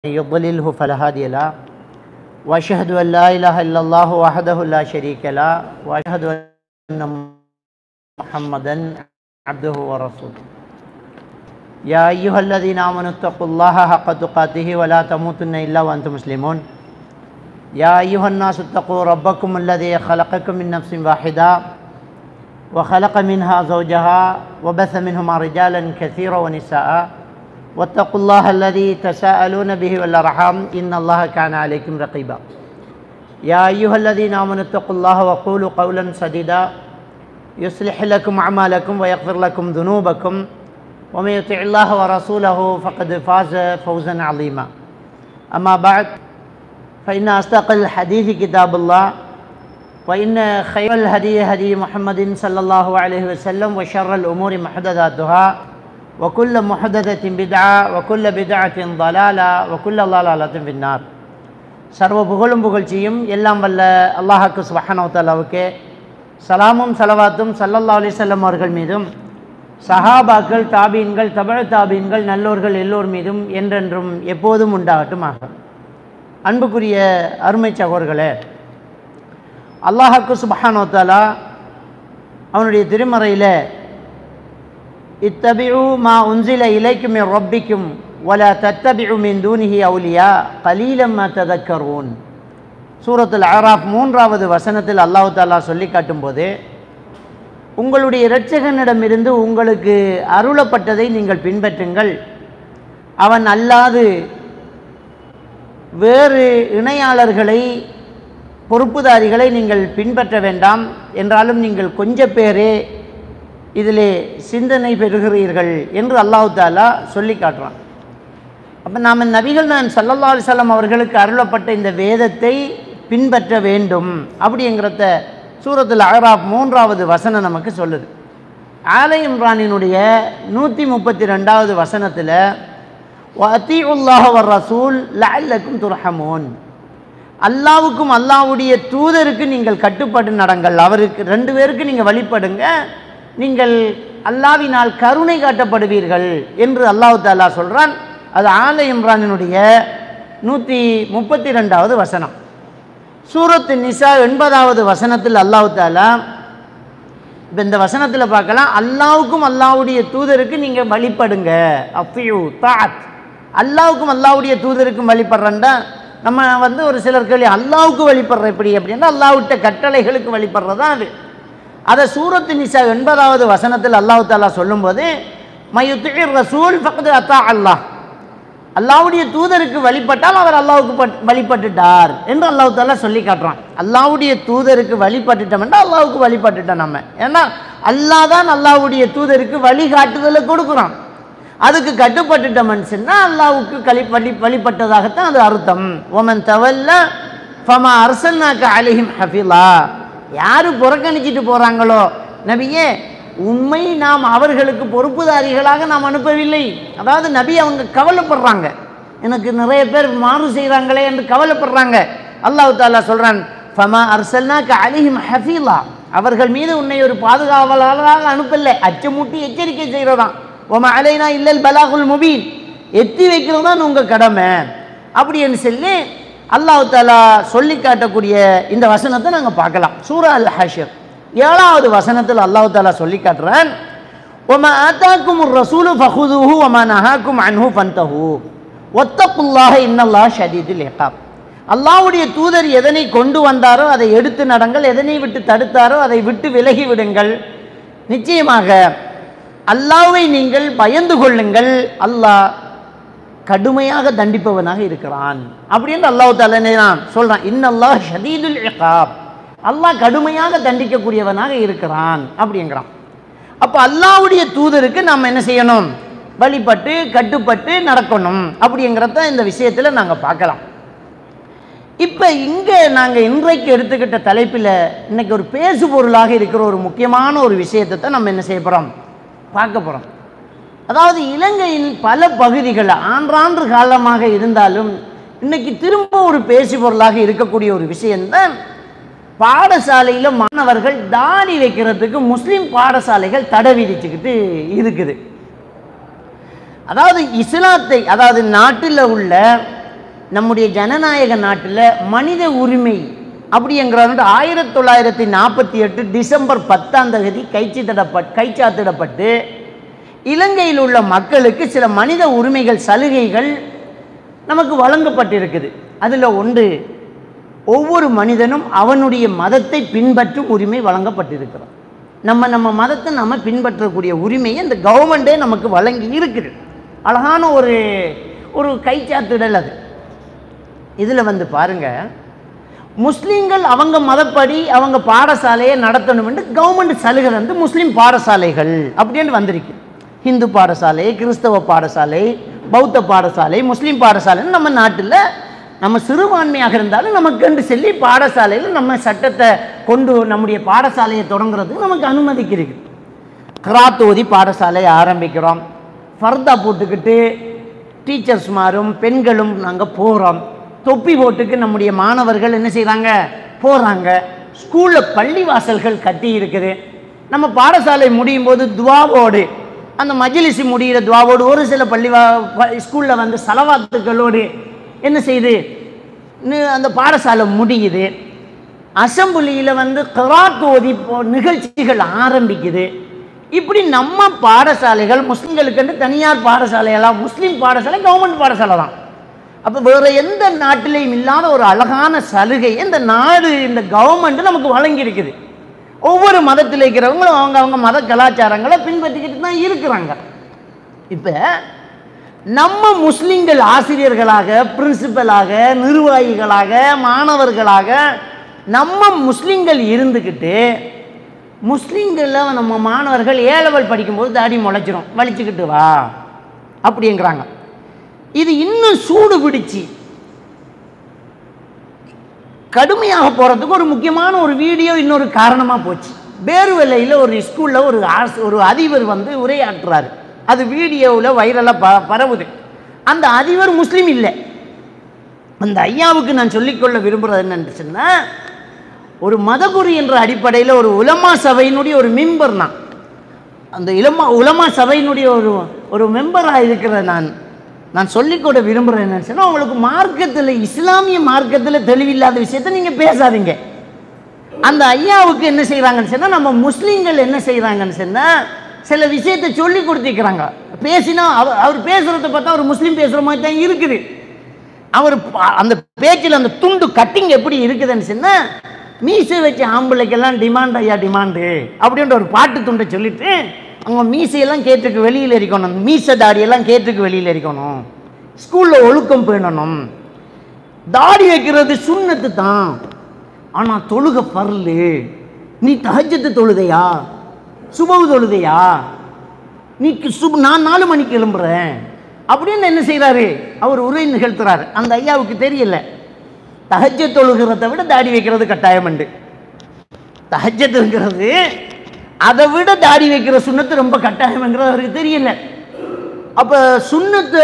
يضلله فلا هادي له واشهد ان لا اله الا الله وحده لا شريك له واشهد ان محمدا عبده ورسوله يا ايها الذين امنوا اتقوا الله حق تقاته ولا تموتن الا وانتم مسلمون يا ايها الناس اتقوا ربكم الذي خلقكم من نفس واحده وخلق منها زوجها وبث منهما رجالا كثيرا ونساء واتقوا الله الذي تساءلون به والارحام ان الله كان عليكم رقيبا يا ايها الذين امنوا اتقوا الله وقولوا قولا سديدا يصلح لكم اعمالكم ويغفر لكم ذنوبكم ومن يطع الله ورسوله فقد فاز فوزا عظيما اما بعد فان اصدق الحديث كتاب الله وإن خير الهدي هدي محمد صلى الله عليه وسلم وشر الأمور محدثاتها وكل محدثة بدعة وكل بدعة ضلالة وكل ضلالة في النار சர்வ புகழும் புகழ்ச்சியும் எல்லாம் வல்ல அல்லாஹாக்கு சுபஹானவத்தாலாவுக்கு சலாமும் சலவாத்தும் சல்லல்லா அலிசல்லம் அவர்கள் மீதும் சஹாபாக்கள் தாபீன்கள் தபழ தாபீன்கள் நல்லோர்கள் எல்லோர் மீதும் என்றென்றும் எப்போதும் உண்டாகட்டுமாக அன்புக்குரிய அருமை சகோர்களே அல்லாஹாக்கு சுபஹானோத்தாலா அவனுடைய திருமறையில் இத்தபிஉ மா உன்சில இலைக்கும் ரொப்பிக்கும் வல தத்தபிஉ மின் தூனிஹி அவுலியா கலீலம் ததக்கர்வோன் சூரத்தில் ஆராஃப் மூன்றாவது வசனத்தில் அல்லாஹு தாலா சொல்லி காட்டும்போது உங்களுடைய இரட்சகனிடமிருந்து உங்களுக்கு அருளப்பட்டதை நீங்கள் பின்பற்றுங்கள் அவன் அல்லாது வேறு இணையாளர்களை பொறுப்புதாரிகளை நீங்கள் பின்பற்ற வேண்டாம் என்றாலும் நீங்கள் கொஞ்ச பேரே இதிலே சிந்தனை பெறுகிறீர்கள் என்று அல்லாஹு தாலா சொல்லி காட்டுறான் அப்போ நாம் நபிகள் நான் சல்லல்லா அலிசல்லாம் அவர்களுக்கு அருளப்பட்ட இந்த வேதத்தை பின்பற்ற வேண்டும் அப்படிங்கிறத சூரத்தில் அகராப் மூன்றாவது வசனம் நமக்கு சொல்லுது ஆலை இம்ரானினுடைய நூற்றி முப்பத்தி ரெண்டாவது வசனத்தில் அத்தி உல்லாஹ் வர் ரசூல் லல்லக்கும் துர்ஹமோன் அல்லாவுக்கும் அல்லாவுடைய தூதருக்கு நீங்கள் கட்டுப்பட்டு நடங்கள் அவருக்கு ரெண்டு பேருக்கு நீங்கள் வழிபடுங்க நீங்கள் அல்லாவினால் கருணை காட்டப்படுவீர்கள் என்று அல்லாஹு தாலா சொல்கிறான் அது ஆல இம்ரானினுடைய நூற்றி முப்பத்தி ரெண்டாவது வசனம் சூரத்து நிசா எண்பதாவது வசனத்தில் அல்லாஹு தாலா இப்போ இந்த வசனத்தில் பார்க்கலாம் அல்லாவுக்கும் அல்லாவுடைய தூதருக்கு நீங்கள் வழிபடுங்க அஃபியூ தாத் அல்லாவுக்கும் அல்லாவுடைய தூதருக்கும் வழிபடுறேன்டா நம்ம வந்து ஒரு சிலர் கேள்வி அல்லாவுக்கு வழிபடுற எப்படி அப்படின்னா அல்லாவிட்ட கட்டளைகளுக்கு வழிபடுறது தான் அது அதை சூரத்து நிசா எண்பதாவது வசனத்தில் அல்லாஹு தாலா சொல்லும்போது மயுத்துகிர் ரசூல் பக்கத்து அத்தா அல்லாஹ் அல்லாவுடைய தூதருக்கு வழிபட்டால் அவர் அல்லாவுக்கு பட் வழிபட்டுட்டார் என்று அல்லாஹு தாலா சொல்லி காட்டுறான் அல்லாவுடைய தூதருக்கு வழிபட்டுட்டோம்னா அல்லாவுக்கு வழிபட்டுட்டோம் நம்ம ஏன்னா அல்லாஹ் தான் அல்லாவுடைய தூதருக்கு வழிகாட்டுதலை கொடுக்குறான் அதுக்கு கட்டுப்பட்டுட்ட மனுஷன்னா அல்லாவுக்கு களி வழி வழிபட்டதாகத்தான் அது அர்த்தம் ஒமன் தவல்ல ஃபமா அரசன்னாக்க அலிஹிம் ஹஃபிலா யார் புறக்கணிச்சிட்டு போகிறாங்களோ நபியே உண்மை நாம் அவர்களுக்கு பொறுப்புதாரிகளாக நாம் அனுப்பவில்லை அதாவது நபி அவங்க கவலைப்படுறாங்க எனக்கு நிறைய பேர் மாறு செய்கிறாங்களே என்று கவலைப்படுறாங்க அல்லாஹு தாலா சொல்கிறான் ஃபமா அரசல்னாக்க அலிஹிம் ஹஃபீலா அவர்கள் மீது உன்னை ஒரு பாதுகாவலாளராக அனுப்பலை அச்சமூட்டி எச்சரிக்கை செய்கிறதான் ஒம அலைனா இல்லல் பலாகுல் முபீன் எத்தி வைக்கிறது தான் உங்கள் கடமை அப்படின்னு சொல்லி அல்லாஹு தாலா சொல்லி காட்டக்கூடிய இந்த வசனத்தை நாங்கள் பார்க்கலாம் சூரா அல் ஹஷர் ஏழாவது வசனத்தில் அல்லாஹு தாலா சொல்லி காட்டுறேன் ஒம ஆத்தாக்கும் ரசூலு ஃபஹுதுஹு ஒம நஹாக்கும் அன்ஹு ஃபந்தஹு ஒத்தக்குல்லாக இன்னல்லா ஷதீதுல் இகாப் அல்லாவுடைய தூதர் எதனை கொண்டு வந்தாரோ அதை எடுத்து நடங்கள் எதனை விட்டு தடுத்தாரோ அதை விட்டு விலகி விடுங்கள் நிச்சயமாக அல்லாவை நீங்கள் பயந்து கொள்ளுங்கள் அல்லாஹ் கடுமையாக தண்டிப்பவனாக இருக்கிறான் அப்படின்னு அல்லாஹு தாலனே நான் சொல்கிறான் இன்னல்லாஹ் ஷதீதுல் இகாப் அல்லாஹ் கடுமையாக தண்டிக்கக்கூடியவனாக இருக்கிறான் அப்படிங்கிறான் அப்போ அல்லாவுடைய தூதருக்கு நாம் என்ன செய்யணும் வழிபட்டு கட்டுப்பட்டு நடக்கணும் அப்படிங்கிறத இந்த விஷயத்தில் நாங்கள் பார்க்கலாம் இப்போ இங்கே நாங்கள் இன்றைக்கு எடுத்துக்கிட்ட தலைப்பில் இன்னைக்கு ஒரு பேசு பொருளாக இருக்கிற ஒரு முக்கியமான ஒரு விஷயத்தை தான் நம்ம என்ன செய்ய போகிறோம் பார்க்க போகிறோம் அதாவது இலங்கையில் பல பகுதிகள் ஆன்றாண்டு காலமாக இருந்தாலும் இன்னைக்கு திரும்ப ஒரு பேசு பொருளாக இருக்கக்கூடிய ஒரு விஷயம்தான் பாடசாலையில் மாணவர்கள் தாடி வைக்கிறதுக்கு முஸ்லீம் பாடசாலைகள் தடை விதிச்சுக்கிட்டு இருக்குது அதாவது இஸ்லாத்தை அதாவது நாட்டில் உள்ள நம்முடைய ஜனநாயக நாட்டில் மனித உரிமை அப்படிங்கிறது ஆயிரத்தி தொள்ளாயிரத்தி நாற்பத்தி எட்டு டிசம்பர் பத்தாம் தேதி கைச்சித்திடப்பட் கைச்சாத்திடப்பட்டு இலங்கையில் உள்ள மக்களுக்கு சில மனித உரிமைகள் சலுகைகள் நமக்கு வழங்கப்பட்டிருக்குது அதில் ஒன்று ஒவ்வொரு மனிதனும் அவனுடைய மதத்தை பின்பற்றும் உரிமை வழங்கப்பட்டிருக்கிறது நம்ம நம்ம மதத்தை நம்ம பின்பற்றக்கூடிய உரிமையை இந்த கவர்மெண்ட்டே நமக்கு வழங்கி இருக்குது அழகான ஒரு ஒரு கைச்சாத்திடல் அது இதில் வந்து பாருங்க முஸ்லீம்கள் அவங்க மதப்படி அவங்க பாடசாலையை நடத்தணும்னு கவர்மெண்ட் சலுகை வந்து முஸ்லீம் பாடசாலைகள் அப்படின்னு வந்திருக்கு ஹிந்து பாடசாலை கிறிஸ்தவ பாடசாலை பௌத்த பாடசாலை முஸ்லீம் பாடசாலைன்னு நம்ம நாட்டில் நம்ம சிறுபான்மையாக இருந்தாலும் நமக்கு சொல்லி பாடசாலையில் நம்ம சட்டத்தை கொண்டு நம்முடைய பாடசாலையை தொடங்குறதுக்கு நமக்கு அனுமதிக்கிறது கிராத் ஓதி பாடசாலை ஆரம்பிக்கிறோம் ஃபர்தா போட்டுக்கிட்டு டீச்சர்ஸ் மாரும் பெண்களும் நாங்கள் போகிறோம் தொப்பி போட்டுக்கு நம்முடைய மாணவர்கள் என்ன செய்கிறாங்க போகிறாங்க ஸ்கூலில் பள்ளி வாசல்கள் கட்டி இருக்குது நம்ம பாடசாலை முடியும் போது துவாவோடு அந்த மஜ்லிஸ் முடிகிற துவாவோடு ஒரு சில பள்ளி வா ஸ்கூலில் வந்து சலவாத்துக்களோடு என்ன செய்யுது நி- அந்த பாடசாலை முடியுது அசம்பிளியில் வந்து கராத் ஓதி போ- நிகழ்ச்சிகள் ஆரம்பிக்குது இப்படி நம்ம பாடசாலைகள் முஸ்லீம்களுக்கு தனியார் பாடசாலையெல்லாம் முஸ்லீம் பாடசாலை கவர்மெண்ட் பாடசாலை தான் அப்போ வேற எந்த நாட்டிலையும் இல்லாத ஒரு அழகான சலுகை இந்த நாடு இந்த கவர்மெண்ட் நமக்கு வழங்கியிருக்குது ஒவ்வொரு மதத்தில் இருக்கிறவங்களும் அவங்க அவங்க மத கலாச்சாரங்களை பின்பற்றிக்கிட்டு தான் இருக்கிறாங்க இப்போ நம்ம முஸ்லிம்கள் ஆசிரியர்களாக பிரின்சிபலாக நிர்வாகிகளாக மாணவர்களாக நம்ம முஸ்லிம்கள் இருந்துக்கிட்டு முஸ்லீம்களில் நம்ம மாணவர்கள் ஏ லெவல் படிக்கும்போது தாடி முளைச்சிரும் வலிச்சுக்கிட்டு வா அப்படிங்கிறாங்க இது இன்னும் சூடு பிடிச்சி கடுமையாக போகிறதுக்கு ஒரு முக்கியமான ஒரு வீடியோ இன்னொரு காரணமாக போச்சு பேருவெல்லையில் ஒரு ஸ்கூலில் ஒரு ஆஸ் ஒரு அதிபர் வந்து உரையாற்றுறாரு அது வீடியோவில் வைரலாக ப பரவுது அந்த அதிபர் முஸ்லீம் இல்லை அந்த ஐயாவுக்கு நான் சொல்லிக்கொள்ள விரும்புகிறது என்னன்னு சொன்னால் ஒரு மதகுரு என்ற அடிப்படையில் ஒரு உலமா சபையினுடைய ஒரு மெம்பர் நான் அந்த இளமா உலமா சபையினுடைய ஒரு ஒரு மெம்பராக இருக்கிற நான் நான் சொல்லிக்கொள்ள விரும்புகிறேன் என்னன்னு சொன்னால் உங்களுக்கு மார்க்கத்தில் இஸ்லாமிய மார்க்கத்தில் தெளிவில்லாத விஷயத்தை நீங்கள் பேசாதீங்க அந்த ஐயாவுக்கு என்ன செய்கிறாங்கன்னு சொன்னால் நம்ம முஸ்லீம்கள் என்ன செய்கிறாங்கன்னு சொன்னால் சில விஷயத்தை சொல்லி கொடுத்துக்கிறாங்க பேசினா அவர் அவர் பேசுகிறத பார்த்தா அவர் முஸ்லீம் பேசுகிற மாதிரி தான் இருக்குது அவர் ப- அந்த பேச்சில் அந்த துண்டு கட்டிங் எப்படி இருக்குதுன்னு சொன்னால் மீசை வச்ச ஆம்பளைக்கெல்லாம் டிமாண்ட் ஐயா டிமாண்டு அப்படின்ற ஒரு பாட்டு துண்டை சொல்லிட்டு அவங்க மீசையெல்லாம் கேட்டுக்கு வெளியில் இருக்கணும் மீசை தாடியெல்லாம் கேட்டுக்கு வெளியில் இருக்கணும் ஸ்கூலில் ஒழுக்கம் பேணணும் தாடி வைக்கிறது சுண்ணத்து தான் ஆனால் தொழுக பரலு நீ தஹஜத்து தொழுதையா சுபவு தொழுதையா நீ கி- சுப் நான் நாலு மணிக்கு எழும்புறேன் அப்படின்னு என்ன செய்கிறாரு அவர் உரை நிகழ்த்துறாரு அந்த ஐயாவுக்கு தெரியல தஹஜ்ஜ தொழுகிறத விட தாடி வைக்கிறது கட்டாயம் உண்டு தஹஜத்துங்கிறது அதை விட தாடி வைக்கிற சுண்ணத்து ரொம்ப கட்டாயம்ங்கிறது அவருக்கு தெரியல அப்போ சுண்ணத்தை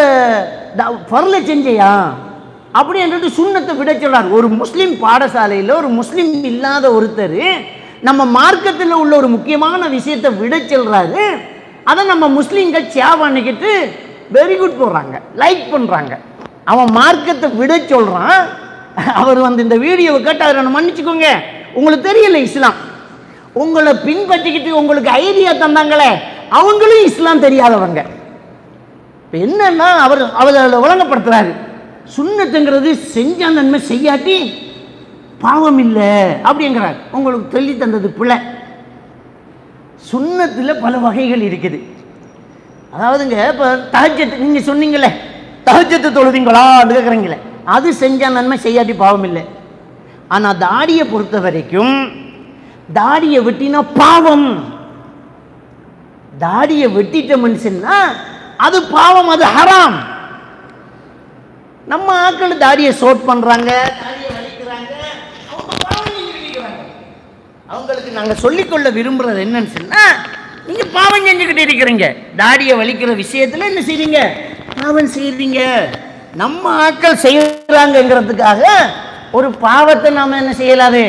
பரல செஞ்சையா அப்படின்றது சுண்ணத்தை விட சொல்றார் ஒரு முஸ்லீம் பாடசாலையில் ஒரு முஸ்லீம் இல்லாத ஒருத்தர் நம்ம மார்க்கத்தில் உள்ள ஒரு முக்கியமான விஷயத்தை விட சொல்றாரு அதை நம்ம முஸ்லீம்கள் சேவ் பண்ணிக்கிட்டு வெரி குட் போடுறாங்க லைக் பண்ணுறாங்க அவன் மார்க்கத்தை விட சொல்கிறான் அவர் வந்து இந்த வீடியோவை கேட்டு அவரை மன்னிச்சுக்கோங்க உங்களுக்கு தெரியல இஸ்லாம் உங்களை பின்பற்றிக்கிட்டு உங்களுக்கு ஐடியா தந்தாங்களே அவங்களும் இஸ்லாம் தெரியாதவங்க இப்போ என்னன்னா அவர் அவர் அதில் விளங்கப்படுத்துறாரு சுண்ணத்துங்கிறது செஞ்ச நன்மை செய்யாட்டி பாவம் இல்லை அப்படிங்கிறார் உங்களுக்கு சொல்லி தந்தது பிள்ளை சுண்ணத்தில் பல வகைகள் இருக்குது அதாவதுங்க இப்போ தஹஜத்து நீங்கள் சொன்னீங்களே தஹஜத்து தொழுதீங்களான்னு கேட்குறீங்களே அது செஞ்ச நன்மை செய்யாட்டி பாவம் இல்லை ஆனால் தாடியை பொறுத்த வரைக்கும் தாடியை வெட்டினா பாவம் தாடியை வெட்டிட்ட மனுஷன்னா அது பாவம் அது ஹராம் நம்ம ஆட்கள் தாடியை சோட் பண்றாங்க தாடியை வலிக்கிறாங்க அவங்க பாவம் செஞ்சுக்கிட்டு இருக்கிறாங்க. அவங்களுக்கு நாங்கள் சொல்லிக்கொள்ள விரும்புறது என்னன்னு சொன்னா நீங்க பாவம் செஞ்சுக்கிட்டு இருக்கிறீங்க தாடியை வலிக்கிற விஷயத்துல என்ன செய்றீங்க பாவம் செய்றீங்க நம்ம ஆட்கள் செய்யறாங்கங்கிறதுக்காக ஒரு பாவத்தை நாம என்ன செய்யலாது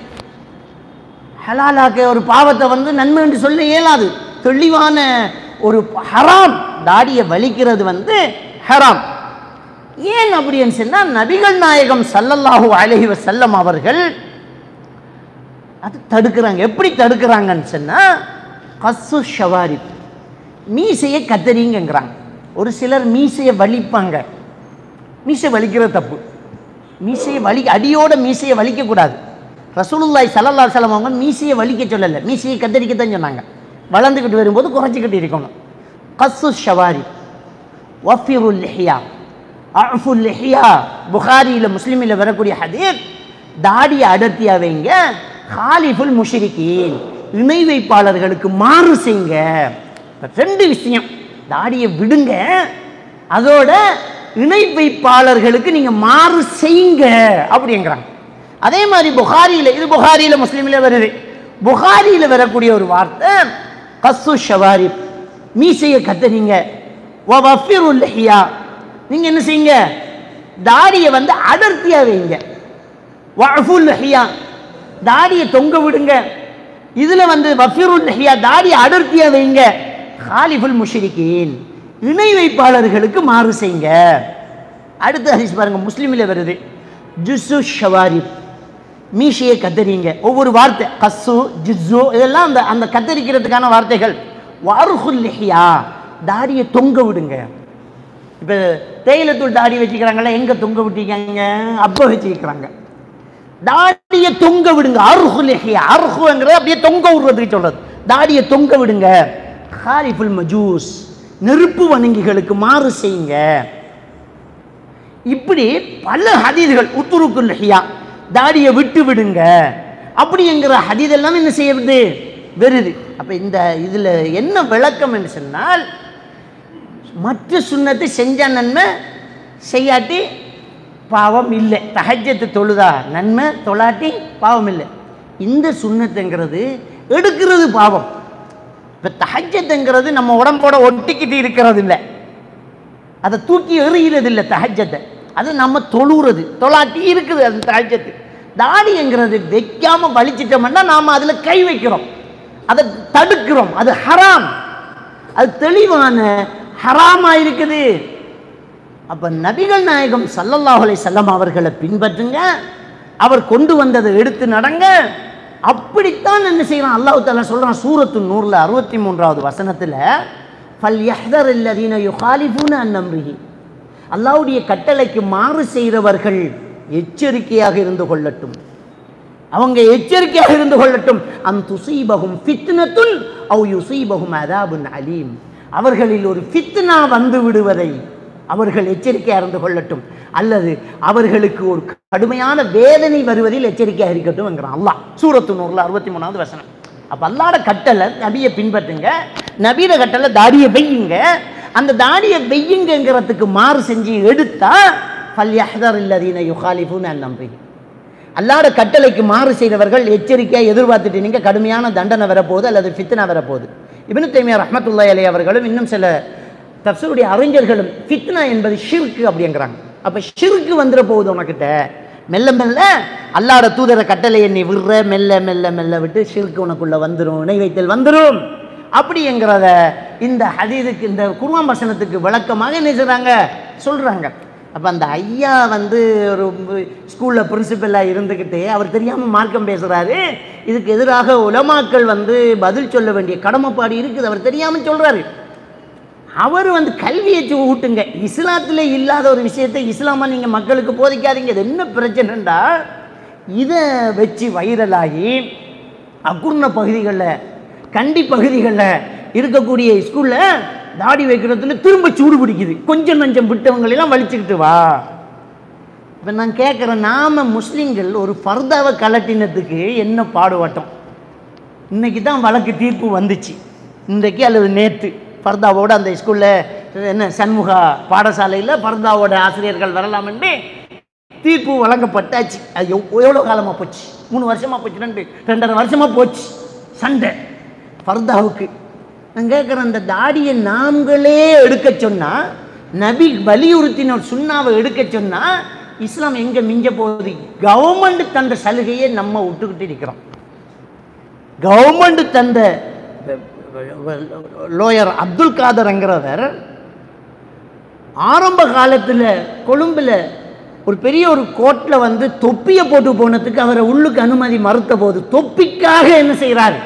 ஹலாலாக்க ஒரு பாவத்தை வந்து நன்மை என்று சொல்ல இயலாது தெளிவான ஒரு ஹராம் தாடியை வலிக்கிறது வந்து ஹராம் ஏன் அப்படின்னு சொன்னால் நபிகள் நாயகம் ஸல்லல்லாஹு அலைஹி வஸல்லம் அவர்கள் அது தடுக்கிறாங்க எப்படி தடுக்கிறாங்கன்னு சொன்னால் கஸ்ஸு ஷவாரி மீசையை கத்தரிங்கங்கிறாங்க ஒரு சிலர் மீசையை வலிப்பாங்க மீசை வலிக்கிற தப்பு மீசையை வலி அடியோட மீசையை வலிக்கக்கூடாது ரசூலுல்லாய் சல்லல்லா சலம் அவங்க மீசையை வலிக்க சொல்லலை மீசையை கத்தரிக்கத்தான் சொன்னாங்க வளர்ந்துக்கிட்டு வரும்போது குறைச்சிக்கிட்டு இருக்கணும் கஸ்ஸு ஷவாரி வஃபிருல் லிஹியா அஃபுல் லிஹியா புகாரியில் முஸ்லீமில் வரக்கூடிய ஹதீர் தாடியை அடர்த்தியா வைங்க ஹாலிஃபுல் முஷிரிக்கீன் இணை வைப்பாளர்களுக்கு மாறு செய்யுங்க இப்ப ரெண்டு விஷயம் தாடியை விடுங்க அதோட இணை வைப்பாளர்களுக்கு நீங்க மாறு செய்யுங்க அப்படிங்கிறாங்க அதே மாதிரி புகாரியில் இது புகாரியில் முஸ்லீமில் வருது புகாரியில் வரக்கூடிய ஒரு வார்த்தை கஸ்ஸு ஷவாரி மீசையை கத்துறீங்க வஃபிருல் லிஹியா நீங்க என்ன செய்யுங்க தாடியை வந்து அடர்த்தியா வைங்க வஃபுல் லிஹியா தாடியை தொங்க விடுங்க இதுல வந்து வஃபிருல் லிஹியா தாடியை அடர்த்தியா வைங்க ஹாலிஃபுல் முஷ்ரிகீன் இணை வைப்பாளர்களுக்கு மாறு செய்யுங்க அடுத்த ஹதீஸ் பாருங்க முஸ்லிமில் வருது ஜுசு ஷவாரிப் மீஷையை கத்தரிங்க ஒவ்வொரு வார்த்தை கஸ்ஸு ஜிஸ்ஸு இதெல்லாம் அந்த அந்த கத்தரிக்கிறதுக்கான வார்த்தைகள் வாருஹுல் லிஹியா தாடியை தொங்க விடுங்க இப்போ தேயிலத்தூள் தாடி வச்சுக்கிறாங்களா எங்கே தொங்க விட்டிருக்காங்க அப்போ வச்சுக்கிறாங்க தாடியை தொங்க விடுங்க அருஹு லிஹியா அருஹுங்கிறது அப்படியே தொங்க விடுறதுக்கு சொல்றது தாடியை தொங்க விடுங்க ஹாரிஃபுல் மஜூஸ் நெருப்பு வணங்கிகளுக்கு மாறு செய்யுங்க இப்படி பல ஹதீதுகள் உத்துருக்குல் லிஹியா தாடியை விட்டு விடுங்க அப்படிங்கிற ஹதீத் எல்லாம் என்ன செய்யறது வருது அப்போ இந்த இதில் என்ன விளக்கம் என்று சொன்னால் மற்ற சுண்ணத்தை செஞ்ச நன்மை செய்யாட்டி பாவம் இல்லை தஹஜத்து தொழுதா நன்மை தொழாட்டி பாவம் இல்லை இந்த சுண்ணத்துங்கிறது எடுக்கிறது பாவம் இப்போ தஹஜத்துங்கிறது நம்ம உடம்போட ஒட்டிக்கிட்டு இருக்கிறது இல்லை அதை தூக்கி எறிகிறது இல்லை தஹஜத்தை அது நம்ம தொழுகிறது தொழாட்டி இருக்குது அது தஹஜத்து தாடிங்கிறது வைக்காம வலிச்சிட்டோம்னா நாம் அதில் கை வைக்கிறோம் அதை தடுக்கிறோம் அது ஹராம் அது தெளிவான ஹராமா இருக்குது அப்ப நபிகள் நாயகம் ஸல்லல்லாஹு அலைஹி வஸல்லம் அவர்களை பின்பற்றுங்க அவர் கொண்டு வந்ததை எடுத்து நடங்க அப்படித்தான் என்ன செய்யறான் அல்லாஹ் தாலா சொல்றான் சூரத்து நூறுல அறுபத்தி மூன்றாவது வசனத்துல ஃபல் யஹ்தர் அல்லதீன யுகாலிஃபூன அன் அம்ரிஹி அல்லாஹ்வுடைய கட்டளைக்கு மாறு செய்கிறவர்கள் எச்சரிக்கையாக இருந்து கொள்ளட்டும் அவங்க எச்சரிக்கையாக இருந்து கொள்ளட்டும் அம் துசீபகும் ஃபித்னத்துன் அவ் யுசீபகும் அதாபுன் அலீம் அவர்களில் ஒரு ஃபித்னா வந்து விடுவதை அவர்கள் எச்சரிக்கையாக இருந்து கொள்ளட்டும் அல்லது அவர்களுக்கு ஒரு கடுமையான வேதனை வருவதில் எச்சரிக்கையாக இருக்கட்டும் என்கிறான் அல்லாஹ் சூரத்து நூறில் அறுபத்தி மூணாவது வசனம் அப்போ அல்லாட கட்டளை நபியை பின்பற்றுங்க நபியிட கட்டளை தாடியை வெய்யுங்க அந்த தாடியை வெய்யுங்கிறதுக்கு மாறு செஞ்சு எடுத்தா ஃபல் யஹ்தர் இல்லதீன யுகாலிஃபூன் அன் அம்ரிஹி அல்லாட கட்டளைக்கு மாறு செய்தவர்கள் எச்சரிக்கையாக எதிர்பார்த்துட்டு நீங்க கடுமையான தண்டனை வரப்போகுது அல்லது ஃபித்னா வரப்போகுது இப்னு தைமியா ரஹ்மத்துல்லாஹி அலைஹி அவர்களும் இன்னும் சில தப்சருடைய அறிஞர்களும் ஃபித்னா என்பது ஷிர்க்கு அப்படிங்கிறாங்க அப்போ ஷிர்க்கு வந்துட போகுது உனக்கிட்ட மெல்ல மெல்ல அல்லாட தூதர கட்டளையை நீ விடுற மெல்ல மெல்ல மெல்ல விட்டு ஷிர்க்கு உனக்குள்ள வந்துடும் இணை வைத்தல் வந்துடும் அப்படிங்கிறத இந்த ஹதீதுக்கு இந்த குர்ஆன் வசனத்துக்கு விளக்கமாக என்ன செய்றாங்க சொல்றாங்க அப்போ அந்த ஐயா வந்து ஒரு ஸ்கூலில் பிரின்சிபலாக இருந்துக்கிட்டு அவர் தெரியாமல் மார்க்கம் பேசுகிறாரு இதுக்கு எதிராக உலமாக்கள் வந்து பதில் சொல்ல வேண்டிய கடமைப்பாடு இருக்குது அவர் தெரியாமல் சொல்கிறாரு அவர் வந்து கல்வியை சு- ஊட்டுங்க இஸ்லாத்தில் இல்லாத ஒரு விஷயத்தை இஸ்லாமா நீங்கள் மக்களுக்கு போதிக்காதீங்க இது என்ன பிரச்சனைண்டா இதை வச்சு வைரலாகி அக்குர்ண பகுதிகளில் கண்டி பகுதிகளில் இருக்கக்கூடிய ஸ்கூலில் தாடி வைக்கிறதுல திரும்ப சூடு பிடிக்குது கொஞ்சம் நஞ்சம் விட்டவங்களெல்லாம் வலிச்சுக்கிட்டு வா இப்போ நான் கேட்குறேன் நாம் முஸ்லீம்கள் ஒரு ஃபர்தாவை கலட்டினதுக்கு என்ன பாடுபட்டோம் இன்னைக்கு தான் வழக்கு தீர்ப்பு வந்துச்சு இன்றைக்கு அல்லது நேற்று ஃபர்தாவோட அந்த ஸ்கூலில் என்ன சண்முகா பாடசாலையில் ஃபர்தாவோட ஆசிரியர்கள் வரலாம் என்று தீர்ப்பு வழங்கப்பட்டாச்சு அது எவ் எவ்வளோ காலமாக போச்சு மூணு வருஷமாக போச்சு ரெண்டு ரெண்டரை வருஷமாக போச்சு சண்டை ஃபர்தாவுக்கு நான் கேட்குறேன் அந்த தாடியை நாங்களே எடுக்க சொன்னால் நபி வலியுறுத்தின ஒரு சுண்ணாவை எடுக்க சொன்னால் இஸ்லாம் எங்கே மிஞ்ச போகுது கவர்மெண்ட் தந்த சலுகையை நம்ம விட்டுக்கிட்டு இருக்கிறோம் கவர்மெண்ட் தந்த லோயர் அப்துல் காதர்ங்கிறவர் ஆரம்ப காலத்தில் கொழும்பில் ஒரு பெரிய ஒரு கோட்டில் வந்து தொப்பியை போட்டு போனதுக்கு அவரை உள்ளுக்கு அனுமதி மறுத்த போது தொப்பிக்காக என்ன செய்கிறார்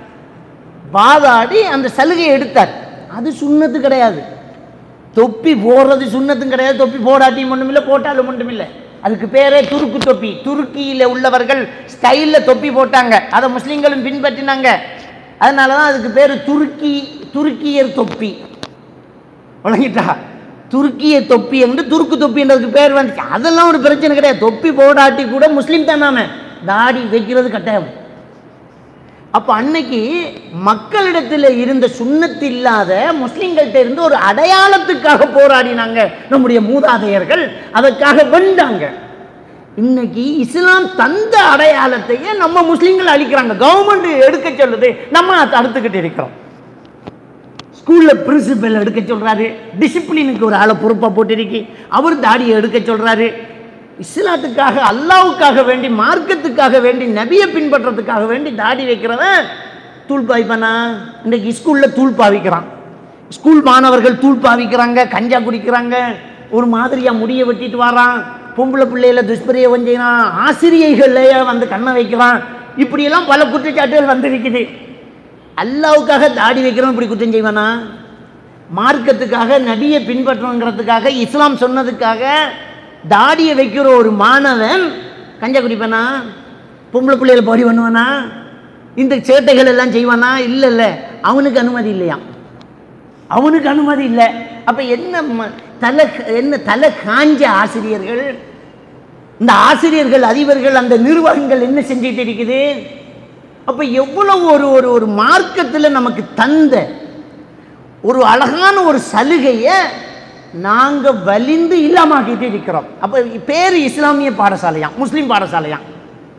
வாதாடி அந்த சலுகையை எடுத்தார் அது சுண்ணத்து கிடையாது தொப்பி போடுறது சுண்ணத்தும் கிடையாது தொப்பி போடாட்டியும் ஒன்றும் இல்லை போட்டாலும் ஒன்றும் இல்லை அதுக்கு பேரே துருக்கு தொப்பி துருக்கியில் உள்ளவர்கள் ஸ்டைலில் தொப்பி போட்டாங்க அதை முஸ்லீம்களும் பின்பற்றினாங்க அதனால தான் அதுக்கு பேர் துருக்கி துருக்கியர் தொப்பி வழங்கிட்டா துருக்கிய தொப்பி என்று துருக்கு தொப்பின்றதுக்கு பேர் வந்துச்சு அதெல்லாம் ஒரு பிரச்சனை கிடையாது தொப்பி போடாட்டி கூட முஸ்லீம் தான் நாம தாடி வைக்கிறது கட்டாயம் அப்போ அன்னைக்கு மக்களிடத்தில் இருந்த சுண்ணத்து இல்லாத முஸ்லிம்கள்ட்ட இருந்து ஒரு அடையாளத்துக்காக போராடினாங்க நம்முடைய மூதாதையர்கள் அதற்காக வென்றாங்க இன்னைக்கு இஸ்லாம் தந்த அடையாளத்தையே நம்ம முஸ்லிம்கள் அழிக்கிறாங்க கவர்மெண்ட் எடுக்க சொல்லுது நம்ம அதை தடுத்துக்கிட்டு இருக்கிறோம் ஸ்கூலில் பிரின்சிபல் எடுக்க சொல்கிறாரு டிசிப்ளினுக்கு ஒரு ஆளை பொறுப்பாக போட்டிருக்கு அவர் தாடியை எடுக்க சொல்கிறாரு இஸ்லாத்துக்காக அல்லாவுக்காக வேண்டி மார்க்கத்துக்காக வேண்டி நபியை பின்பற்றதுக்காக வேண்டி தாடி வைக்கிறவன் தூள் பாய்ப்பானா இன்றைக்கி ஸ்கூலில் தூள் பாவிக்கிறான் ஸ்கூல் மாணவர்கள் தூள் பாவிக்கிறாங்க கஞ்சா குடிக்கிறாங்க ஒரு மாதிரியாக முடிய வெட்டிட்டு வரான் பொம்பளை பிள்ளையில துஷ்பிரயோகம் செய்யறான் ஆசிரியர்களையே வந்து கண்ணை வைக்கிறான் இப்படியெல்லாம் பல குற்றச்சாட்டுகள் வந்திருக்குது அல்லாவுக்காக தாடி வைக்கிறவன் இப்படி குற்றம் செய்வானா மார்க்கத்துக்காக நபியை பின்பற்றணுங்கிறதுக்காக இஸ்லாம் சொன்னதுக்காக தாடியை வைக்கிற ஒரு மாணவன் கஞ்சா குடிப்பானா பொம்பளை பிள்ளைகளை பாடி பண்ணுவானா இந்த சேட்டைகள் எல்லாம் செய்வானா இல்லை இல்லை அவனுக்கு அனுமதி இல்லையா அவனுக்கு அனுமதி இல்லை அப்போ என்ன ம- தலை என்ன தலை காஞ்ச ஆசிரியர்கள் இந்த ஆசிரியர்கள் அதிபர்கள் அந்த நிர்வாகங்கள் என்ன செஞ்சுட்டு இருக்குது அப்போ எவ்வளவு ஒரு ஒரு ஒரு மார்க்கத்தில் நமக்கு தந்த ஒரு அழகான ஒரு சலுகையை நாங்கள் வலிந்து இல்லாமாக்கிட்டு இருக்கிறோம் அப்போ பேர் இஸ்லாமிய பாடசாலையாம் முஸ்லீம் பாடசாலையாம்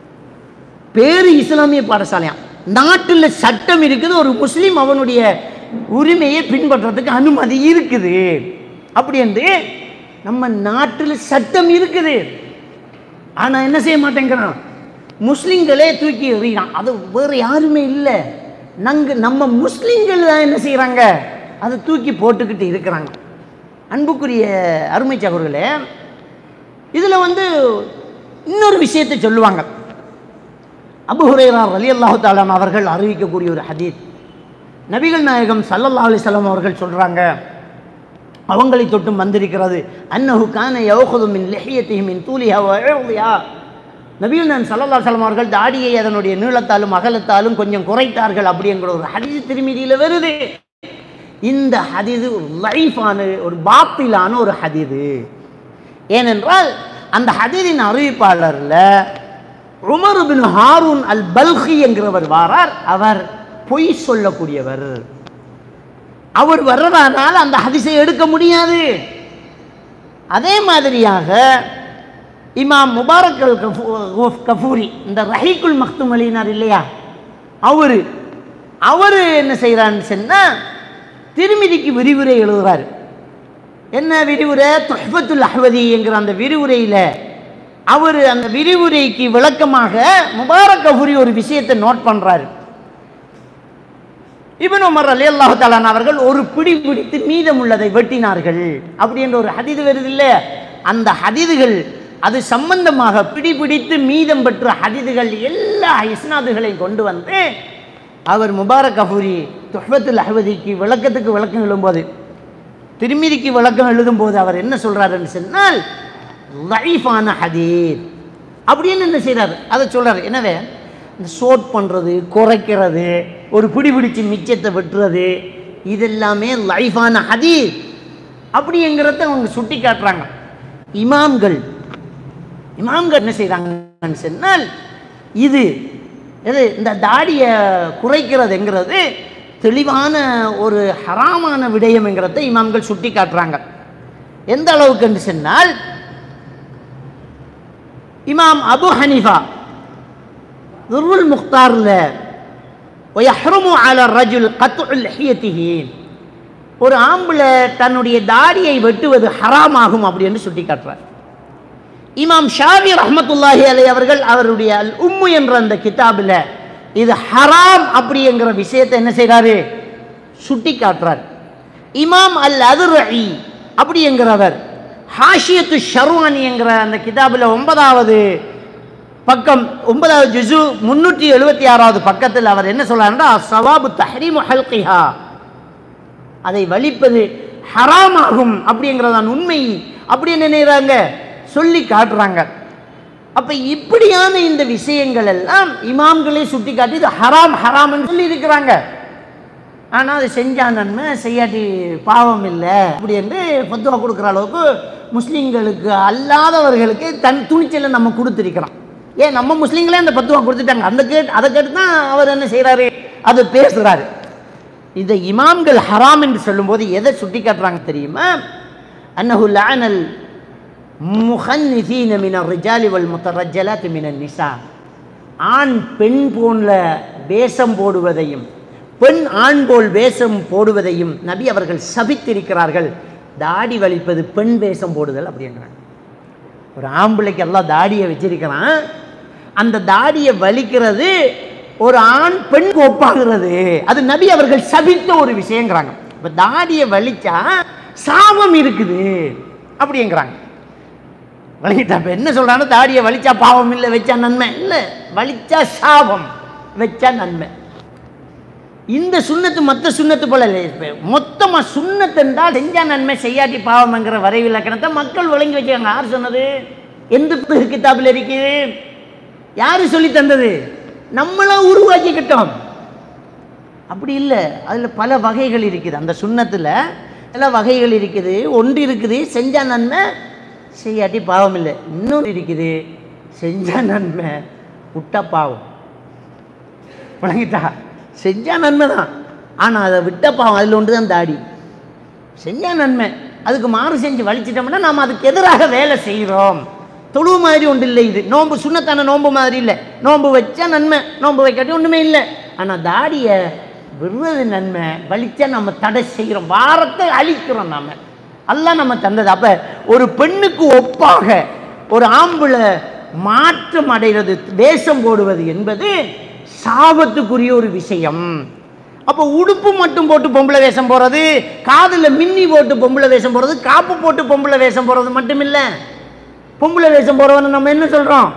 பேர் இஸ்லாமிய பாடசாலையாம் நாட்டில் சட்டம் இருக்குது ஒரு முஸ்லீம் அவனுடைய உரிமையை பின்பற்றதுக்கு அனுமதி இருக்குது அப்படி என்று நம்ம நாட்டில் சட்டம் இருக்குது ஆனால் என்ன செய்ய மாட்டேங்கிறான் முஸ்லீம்களே தூக்கி எறிகிறான் அது வேறு யாருமே இல்லை நங்க நம்ம முஸ்லீம்கள் தான் என்ன செய்கிறாங்க அதை தூக்கி போட்டுக்கிட்டு இருக்கிறாங்க அன்புக்குரிய அருமை சகோதரர்களே இதில் வந்து இன்னொரு விஷயத்தை சொல்லுவாங்க அபு ஹுரைரா அலி அல்லாஹு தாலான் அவர்கள் அறிவிக்கக்கூடிய ஒரு ஹதீத் நபிகள் நாயகம் ஸல்லல்லாஹு அலைஹி வஸல்லம் அவர்கள் சொல்கிறாங்க அவங்களை தொட்டும் வந்திருக்கிறது அன்னஹு கான யௌஹது மின் லிஹியத்திஹி மின் தூலிஹா வ இர்திஹா நபிகள் நான் ஸல்லல்லாஹு அலைஹி வஸல்லம் அவர்கள் தாடியை அதனுடைய நீளத்தாலும் அகலத்தாலும் கொஞ்சம் குறைத்தார்கள் அப்படிங்கிற ஒரு ஹதீஸ் திருமதியில் வருது இந்த ஹதீது ஒரு லைஃபான ஒரு பாத்திலான ஒரு ஹதீது ஏனென்றால் அந்த ஹதீரின் அறிவிப்பாளரில் உமர் பின் ஹாரூன் அல் பல்கி என்கிறவர் வாரார் அவர் பொய் சொல்லக்கூடியவர் அவர் வர்றதானால் அந்த ஹதீஸை எடுக்க முடியாது அதே மாதிரியாக இமாம் முபாரக் அல் கஃபூ- கஃபூரி இந்த ரஹீக்குல் மக்தும் அலினார் இல்லையா அவர் அவர் என்ன செய்கிறான்னு சொன்னால் திருமிதிக்கு விரிவுரை எழுதுறாரு என்ன விரிவுரை துஹ்பத்துல் அஹ்வதி என்கிற அந்த விரிவுரையில் அவர் அந்த விரிவுரைக்கு விளக்கமாக முபாரக் கஃபூரி ஒரு விஷயத்தை நோட் பண்ணுறாரு இப்னு உமர் அலி அல்லாஹு தாலான் அவர்கள் ஒரு பிடி பிடித்து மீதமுள்ளதை வெட்டினார்கள் அப்படின்ற ஒரு ஹதீது வருது இல்லை அந்த ஹதீதுகள் அது சம்பந்தமாக பிடி பிடித்து மீதம் பெற்ற ஹதீதுகள் எல்லா இஸ்னாதுகளையும் கொண்டு வந்து அவர் முபாரக் கஃபூரி துஹ்பத்துல் அஹ்வதிக்கு விளக்கத்துக்கு விளக்கம் எழுதும்போது திருமிதிக்கு விளக்கம் எழுதும்போது அவர் என்ன சொல்றாருன்னு சொன்னால் லைஃபான ஹதீத் அப்படின்னு என்ன செய்றாரு அதை சொல்றாரு எனவே இந்த சோட் பண்ணுறது குறைக்கிறது ஒரு பிடி பிடிச்சு மிச்சத்தை வெட்டுறது இதெல்லாமே லைஃபான ஹதீத் அப்படிங்கிறத அவங்க சுட்டி காட்டுறாங்க இமாம்கள் இமாம்கள் என்ன செய்கிறாங்கன்னு சொன்னால் இது எது இந்த தாடியை குறைக்கிறதுங்கிறது தெளிவான ஒரு ஹராமான விடயம்ங்கிறத இமாம்கள் சுட்டி காட்டுறாங்க எந்த அளவுக்குன்னு சொன்னால் இமாம் அபு ஹனிஃபா துருல் முக்தாரில் ويحرم على الرجل قطع لحيته ஒரு ஆம்பளை தன்னுடைய தாடியை வெட்டுவது ஹராமாகும் அப்படின்னு சுட்டி காட்டுறார் இமாம் ஷாவி ரஹ்மத்துல்லாஹி அலை அவர்கள் அவருடைய அல் உம்மு என்ற அந்த கிதாபில் இது ஹராம் அப்படிங்கிற விஷயத்தை என்ன செய்கிறாரு சுட்டி காட்டுறார் இமாம் அல் அதுரஇ அப்படிங்கிறவர் ஹாஷியத்து ஷர்வானி என்கிற அந்த கிதாபில் ஒன்பதாவது பக்கம் ஒன்பதாவது ஜுசு முன்னூற்றி எழுபத்தி ஆறாவது பக்கத்தில் அவர் என்ன சொல்றாருன்னா சவாபு தஹரீமு ஹல்கிஹா அதை வலிப்பது ஹராமாகும் அப்படிங்கிறதான் உண்மை அப்படி நினைறாங்க சொல்லி காட்டுறாங்க அப்ப இப்படியான இந்த விஷயங்கள் எல்லாம் இமாம்களே சுட்டி காட்டி இது ஹராம் ஹராம்னு சொல்லி இருக்கிறாங்க ஆனால் அது செஞ்சா நன்மை செய்யாட்டி பாவம் இல்லை அப்படி என்று பத்துவா கொடுக்குற அளவுக்கு முஸ்லீம்களுக்கு அல்லாதவர்களுக்கு தன் துணிச்சலை நம்ம கொடுத்துருக்கிறோம் ஏன் நம்ம முஸ்லீம்களே அந்த பத்துவா கொடுத்துட்டாங்க அந்த கேட்டு அதை கேட்டு தான் அவர் என்ன செய்கிறாரு அது பேசுகிறாரு இந்த இமாம்கள் ஹராம் என்று சொல்லும்போது எதை சுட்டி காட்டுறாங்க தெரியுமா அன்னஹு லானல் முஹன்னிசீன மின ரிஜாலி வல் முத்தரஜலாத் மின நிசா ஆண் பெண் போல வேஷம் போடுவதையும் பெண் ஆண் போல் வேஷம் போடுவதையும் நபி அவர்கள் சபித்திருக்கிறார்கள் தாடி வலிப்பது பெண் வேஷம் போடுதல் அப்படிங்கிறாங்க ஒரு ஆம்பளைக்கு எல்லாம் தாடியை வச்சிருக்கிறான் அந்த தாடியை வலிக்கிறது ஒரு ஆண் பெண் ஒப்பாகிறது அது நபி அவர்கள் சபித்த ஒரு விஷயங்கிறாங்க இப்போ தாடியை வலிச்சா சாபம் இருக்குது அப்படிங்கிறாங்க வலிக்கிட்டா இப்போ என்ன சொல்கிறாங்க தாடியை வலிச்சா பாவம் இல்லை வச்சா நன்மை இல்லை வலிச்சா சாபம் வச்சா நன்மை இந்த சுண்ணத்து மற்ற சுண்ணத்து போல இல்லை இப்போ மொத்தமாக சுண்ணத்து என்றால் செஞ்சா நன்மை செய்யாட்டி பாவம்ங்கிற வரைவிலக்கணத்தை மக்கள் விளங்கி வச்சுக்காங்க யார் சொன்னது எந்த புத்தக கிதாபில் இருக்குது யார் சொல்லி தந்தது நம்மளா உருவாக்கிக்கிட்டோம் அப்படி இல்லை அதில் பல வகைகள் இருக்குது அந்த சுண்ணத்தில் பல வகைகள் இருக்குது ஒன்று இருக்குது செஞ்சா நன்மை செய்யாட்டி பாவம் இல்லை இன்னொன்று இருக்குது செஞ்சா நன்மை விட்டா பாவம் விளங்கிட்டா செஞ்சா நன்மை தான் ஆனால் அதை விட்ட பாவம் அதில் ஒன்று தான் தாடி செஞ்சா நன்மை அதுக்கு மாறு செஞ்சு வலிச்சிட்டோம்னா நாம் அதுக்கு எதிராக வேலை செய்கிறோம் தொழு மாதிரி ஒன்று இல்லை இது நோன்பு சுண்ணத்தான நோன்பு மாதிரி இல்லை நோன்பு வச்சா நன்மை நோன்பு வைக்காட்டி ஒன்றுமே இல்லை ஆனால் தாடியை விடுறது நன்மை வலிச்சா நம்ம தடை செய்கிறோம் வாரத்தை அழிக்கிறோம் நாம அல்லாஹ் நம்ம தந்தது அப்போ ஒரு பெண்ணுக்கு ஒப்பாக ஒரு ஆம்பளை மாற்றம் அடைகிறது வேஷம் போடுவது என்பது சாபத்துக்குரிய ஒரு விஷயம் அப்போ உடுப்பு மட்டும் போட்டு பொம்பளை வேஷம் போகிறது காதில் மின்னி போட்டு பொம்பளை வேஷம் போகிறது காப்பு போட்டு பொம்பளை வேஷம் போகிறது மட்டும் இல்லை பொம்பளை வேஷம் போகிறவனை நம்ம என்ன சொல்கிறோம்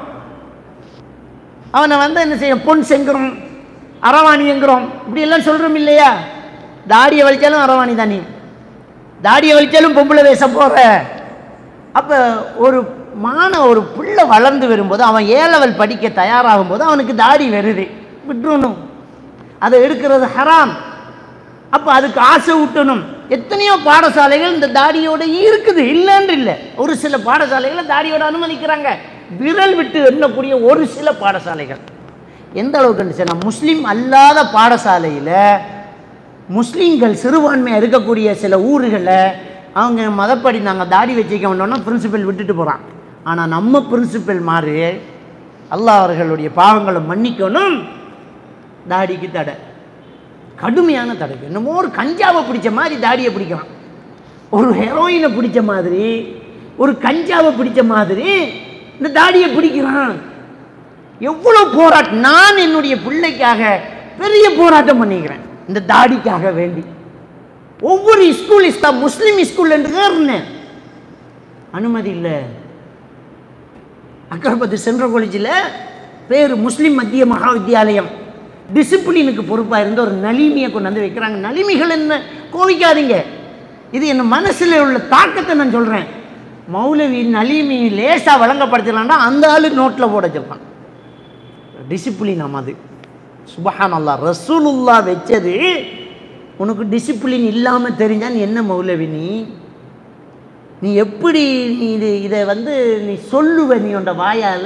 அவனை வந்து என்ன செய்ய பொன் செங்குறோம் அரவாணி என்கிறோம் இப்படி எல்லாம் சொல்கிறோம் இல்லையா தாடியை வலிச்சாலும் அரவாணி தானே தாடியை வலிச்சாலும் பொம்பளை வேஷம் போகிற அப்போ ஒரு மான ஒரு பிள்ளை வளர்ந்து வரும்போது அவன் ஏ லெவல் படிக்க தயாராகும் போது அவனுக்கு தாடி வருது விட்டுறணும் அதை எடுக்கிறது ஹராம் அப்போ அதுக்கு ஆசை ஊட்டணும் எத்தனையோ பாடசாலைகள் இந்த தாடியோட இருக்குது இல்லைன்னு இல்லை ஒரு சில பாடசாலைகளை தாடியோட அனுமதிக்கிறாங்க விரல் விட்டு எண்ணக்கூடிய ஒரு சில பாடசாலைகள் எந்த அளவுக்கு சொன்னா முஸ்லீம் அல்லாத பாடசாலையில் முஸ்லீம்கள் சிறுபான்மையாக இருக்கக்கூடிய சில ஊர்களில் அவங்க மதப்படி நாங்கள் தாடி வச்சுக்க வேண்டோம்னா பிரின்சிபல் விட்டுட்டு போகிறான் ஆனால் நம்ம பிரின்சிபல் மாறி அல்லாஹ் அவர்களுடைய பாவங்களை மன்னிக்கணும் தாடிக்கு தடை கடுமையான தடை என்னமோ ஒரு கஞ்சாவை பிடிச்ச மாதிரி தாடியை பிடிக்கிறான் ஒரு ஹெரோயினை பிடிச்ச மாதிரி ஒரு கஞ்சாவை பிடிச்ச மாதிரி இந்த தாடியை பிடிக்கிறான் எவ்வளோ போராட்டம் நான் என்னுடைய பிள்ளைக்காக பெரிய போராட்டம் பண்ணிக்கிறேன் இந்த தாடிக்காக வேண்டி ஒவ்வொரு ஸ்கூல் இஸ்தா முஸ்லீம் ஸ்கூல் என்று இருந்தேன் அனுமதி இல்லை அக்கரபத்து சென்ட்ரல் காலேஜில் பேர் முஸ்லீம் மத்திய மகா வித்தியாலயம் டிசிப்ளினுக்கு பொறுப்பாக இருந்த ஒரு நலிமியை கொண்டு வந்து வைக்கிறாங்க நலிமிகள் என்ன கோவிக்காதீங்க இது என் மனசில் உள்ள தாக்கத்தை நான் சொல்கிறேன் மௌலவி நலிமி லேசாக வழங்கப்படுத்தலாம்னா அந்த ஆளு நோட்டில் போட வச்சிருப்பான் டிசிப்ளின் ஆமாம் அது சுபஹான் அல்லா ரசூலுல்லா வச்சது உனக்கு டிசிப்ளின் இல்லாமல் தெரிஞ்சா நீ என்ன மௌலவி நீ நீ எப்படி நீ இது இதை வந்து நீ சொல்லுவ நீ உண்ட வாயால்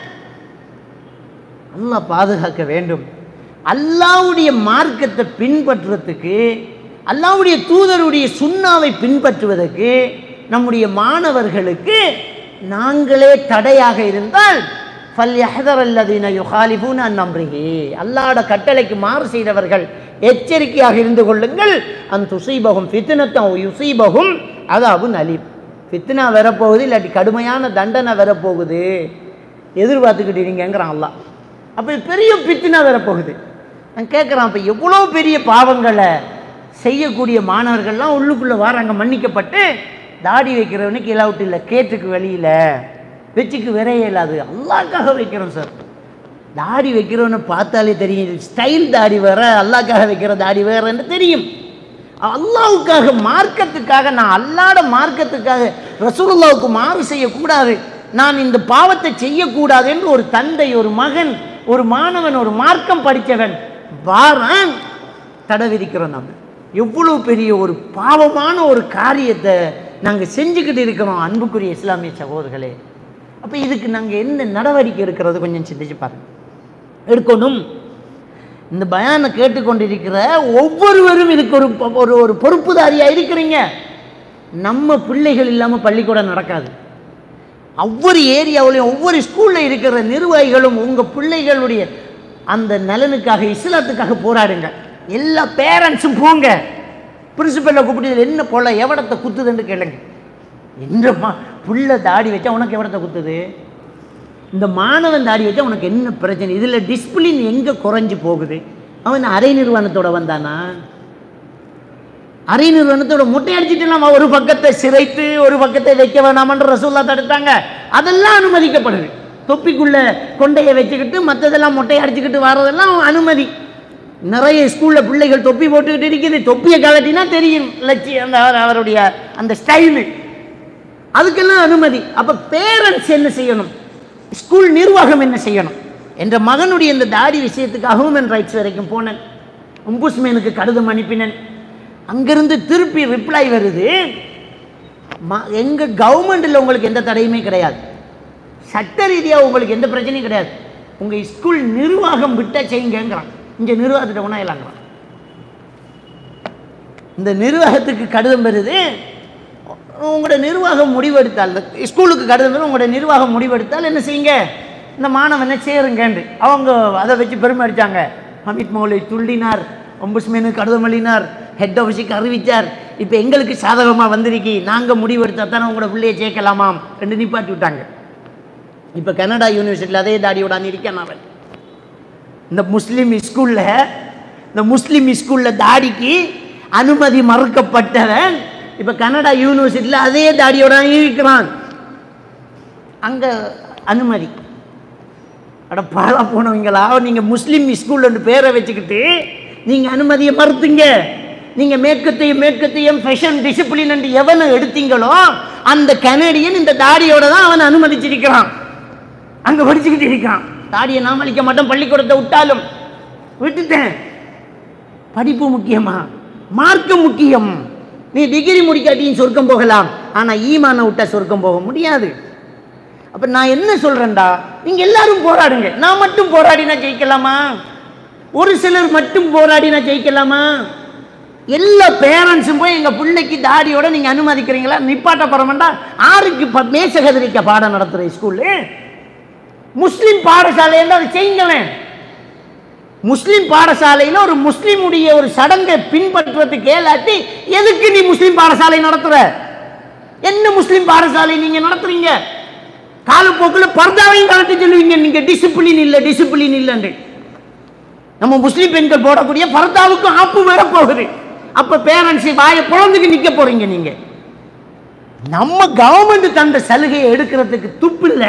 அல்லாஹ் பாதுகாக்க வேண்டும் அல்லாவுடைய மார்க்கத்தை பின்பற்றுறதுக்கு அல்லாவுடைய தூதருடைய சுண்ணாவை பின்பற்றுவதற்கு நம்முடைய மாணவர்களுக்கு நாங்களே தடையாக இருந்தால் ஃபல் யஹதர் அல்லதீன யுகாலிபூன் அந்நம்ரிகி அல்லாட கட்டளைக்கு மாறு செய்தவர்கள் எச்சரிக்கையாக இருந்து கொள்ளுங்கள் அந் துசீபகும் ஃபித்னத்தம் யுசீபகும் அதாவது நலீப் ஃபித்னா வரப்போகுது இல்லாட்டி கடுமையான தண்டனை வரப்போகுது எதிர்பார்த்துக்கிட்டு இருக்கீங்கிறான் அல்லாஹ் அப்போ பெரிய பித்னா வரப்போகுது நான் கேட்குறான் அப்போ எவ்வளோ பெரிய பாவங்களை செய்யக்கூடிய மாணவர்கள்லாம் உள்ளுக்குள்ளே வராங்க மன்னிக்கப்பட்டு தாடி வைக்கிறவனுக்கு இலவுட் இல்லை கேட்டுக்கு வெளியில் வச்சுக்கு விரைய இல்லாது அல்லாக்காக வைக்கிறோம் சார் தாடி வைக்கிறவனை பார்த்தாலே தெரியும் ஸ்டைல் தாடி வேற அல்லாக்காக வைக்கிற தாடி வேறன்னு தெரியும் அல்லாவுக்காக மார்க்கத்துக்காக நான் அல்லாட மார்க்கத்துக்காக ரசூலுல்லாவுக்கு மாறு செய்யக்கூடாது நான் இந்த பாவத்தை செய்யக்கூடாது என்று ஒரு தந்தை ஒரு மகன் ஒரு மாணவன் ஒரு மார்க்கம் படித்தவன் வாரான் தடை விதிக்கிறோம் நம்ம எவ்வளோ பெரிய ஒரு பாவமான ஒரு காரியத்தை நாங்கள் செஞ்சுக்கிட்டு இருக்கிறோம் அன்புக்குரிய இஸ்லாமிய சகோதரர்களே அப்போ இதுக்கு நாங்கள் என்ன நடவடிக்கை இருக்கிறது கொஞ்சம் சிந்திச்சு பாருங்க எடுக்கணும் இந்த பயானை கேட்டுக்கொண்டிருக்கிற ஒவ்வொருவரும் இதுக்கு ஒரு பொ- ஒரு ஒரு பொறுப்புதாரியாக இருக்கிறீங்க நம்ம பிள்ளைகள் இல்லாமல் பள்ளிக்கூடம் நடக்காது ஒவ்வொரு ஏரியாவிலையும் ஒவ்வொரு ஸ்கூலில் இருக்கிற நிர்வாகிகளும் உங்கள் பிள்ளைகளுடைய அந்த நலனுக்காக இஸ்லாத்துக்காக போராடுங்க எல்லா பேரண்ட்ஸும் போங்க பிரின்சிபலை கூப்பிட்டு இதுல என்ன போல எவடத்தை குத்துதுன்னு கேளுங்க என்னம்மா புள்ள தாடி வச்சா உனக்கு எவடத்தை குத்துது இந்த மாணவன் தாடி வச்சா உனக்கு என்ன பிரச்சனை இதில் டிசிப்ளின் எங்கே குறைஞ்சு போகுது அவன் அரை நிறுவனத்தோட வந்தானா அரை நிறுவனத்தோட முட்டை அடிச்சிட்டு ஒரு பக்கத்தை சிரைத்து ஒரு பக்கத்தை வைக்க வேணாமன்ற ரசூல்லா தடுத்தாங்க அதெல்லாம் அனுமதிக்கப்படுது தொப்பிக்குள்ள கொண்டையை வச்சுக்கிட்டு மற்றதெல்லாம் மொட்டையை அடிச்சுக்கிட்டு வர்றதெல்லாம் அனுமதி நிறைய ஸ்கூலில் பிள்ளைகள் தொப்பி போட்டுக்கிட்டு இருக்குது தொப்பியை கலட்டினா தெரியும் லட்சியம் அந்த அவர்- அவருடைய அந்த ஸ்டைலு அதுக்கெல்லாம் அனுமதி அப்போ பேரண்ட்ஸ் என்ன செய்யணும் ஸ்கூல் நிர்வாகம் என்ன செய்யணும் என்ற மகனுடைய இந்த தாடி விஷயத்துக்காக ஹியூமன் ரைட்ஸ் வரைக்கும் போனேன் ஒம்புஸ்மேனுக்கு கடிதம் அனுப்பினேன் அங்கிருந்து திருப்பி ரிப்ளை வருது ம- எங்க கவர்மெண்ட்டில் உங்களுக்கு எந்த தடையுமே கிடையாது சட்ட ரீதியாக உங்களுக்கு எந்த பிரச்சனையும் கிடையாது உங்க ஸ்கூல் நிர்வாகம் விட்டா செய்யுங்கிறான் இங்க நிர்வாகத்திட்ட உணயலாங்கிறான் இந்த நிர்வாகத்துக்கு கடிதம் வருது உங்களோட நிர்வாகம் முடிவெடுத்தால் இந்த ஸ்கூலுக்கு கடிதம் வரும் உங்களோட நிர்வாகம் முடிவெடுத்தால் என்ன செய்யுங்க இந்த மாணவனை சேருங்கன்று அவங்க அதை வச்சு பெருமை அடிச்சாங்க அமித் மௌலை துள்ளினார் ஒம்புஸ்மேனுக்கு கடிதம் எழுதினார் ஹெட் ஆஃபீஸுக்கு அறிவித்தார் இப்போ எங்களுக்கு சாதகமாக வந்திருக்கி நாங்கள் முடிவெடுத்தா தானே உங்களோட பிள்ளையை சேர்க்கலாமாம் ரெண்டு நிப்பாட்டி விட்டாங்க இப்போ கனடா யூனிவர்சிட்டியில் அதே தாடியோட இருக்கான் அவன் இந்த முஸ்லீம் ஸ்கூலில் இந்த முஸ்லீம் ஸ்கூலில் தாடிக்கு அனுமதி மறுக்கப்பட்டவன் இப்போ கனடா யூனிவர்சிட்டியில் அதே தாடியோட இருக்கிறான் அங்கே அனுமதி அட பாழா போனவங்களா நீங்கள் முஸ்லீம் ஸ்கூல்னு பேரை வச்சுக்கிட்டு நீங்கள் அனுமதியை மறுத்தீங்க நீங்கள் மேற்கத்தையும் மேற்கத்தையும் ஃபேஷன் டிசிப்ளின் என்று எவனை எடுத்தீங்களோ அந்த கனடியன் இந்த தாடியோட தான் அவன் அனுமதிச்சிருக்கிறான் அங்கே படிச்சுக்கிட்டு இருக்கான் தாடியை நாம் அழிக்க மாட்டோம் பள்ளிக்கூடத்தை விட்டாலும் விட்டுட்டேன் படிப்பு முக்கியமா மார்க்கம் முக்கியம் நீ டிகிரி முடிக்காட்டியும் சொர்க்கம் போகலாம் ஆனால் ஈமானை விட்டா சொர்க்கம் போக முடியாது அப்போ நான் என்ன சொல்கிறேன்டா நீங்கள் எல்லாரும் போராடுங்க நான் மட்டும் போராடினா ஜெயிக்கலாமா ஒரு சிலர் மட்டும் போராடினா ஜெயிக்கலாமா எல்லா பேரண்ட்ஸும் போய் எங்கள் பிள்ளைக்கு தாடியோட நீங்கள் அனுமதிக்கிறீங்களா நிப்பாட்ட போகிறோம்டா ஆருக்கு ப மேசகதிரிக்க பாடம் நடத்துகிற ஸ்கூலு முஸ்லீம் பாடசாலையில் அதை செய்யுங்களேன் முஸ்லீம் பாடசாலையில் ஒரு முஸ்லீமுடைய ஒரு சடங்கை பின்பற்றுறதுக்கு கேளாட்டி எதுக்கு நீ முஸ்லீம் பாடசாலை நடத்துற என்ன முஸ்லீம் பாடசாலை நீங்க நடத்துறீங்க காலப்போக்கில் பர்தாவையும் கலட்டி சொல்லுவீங்க நீங்க டிசிப்ளின் இல்லை டிசிப்ளின் இல்லைன்னு நம்ம முஸ்லீம் பெண்கள் போடக்கூடிய பர்தாவுக்கும் ஆப்பு வர போகுது அப்ப பேரண்ட்ஸ் வாயை பிறந்துக்கு நிக்க போறீங்க நீங்க நம்ம கவர்மெண்ட் தந்த சலுகையை எடுக்கிறதுக்கு துப்பு இல்லை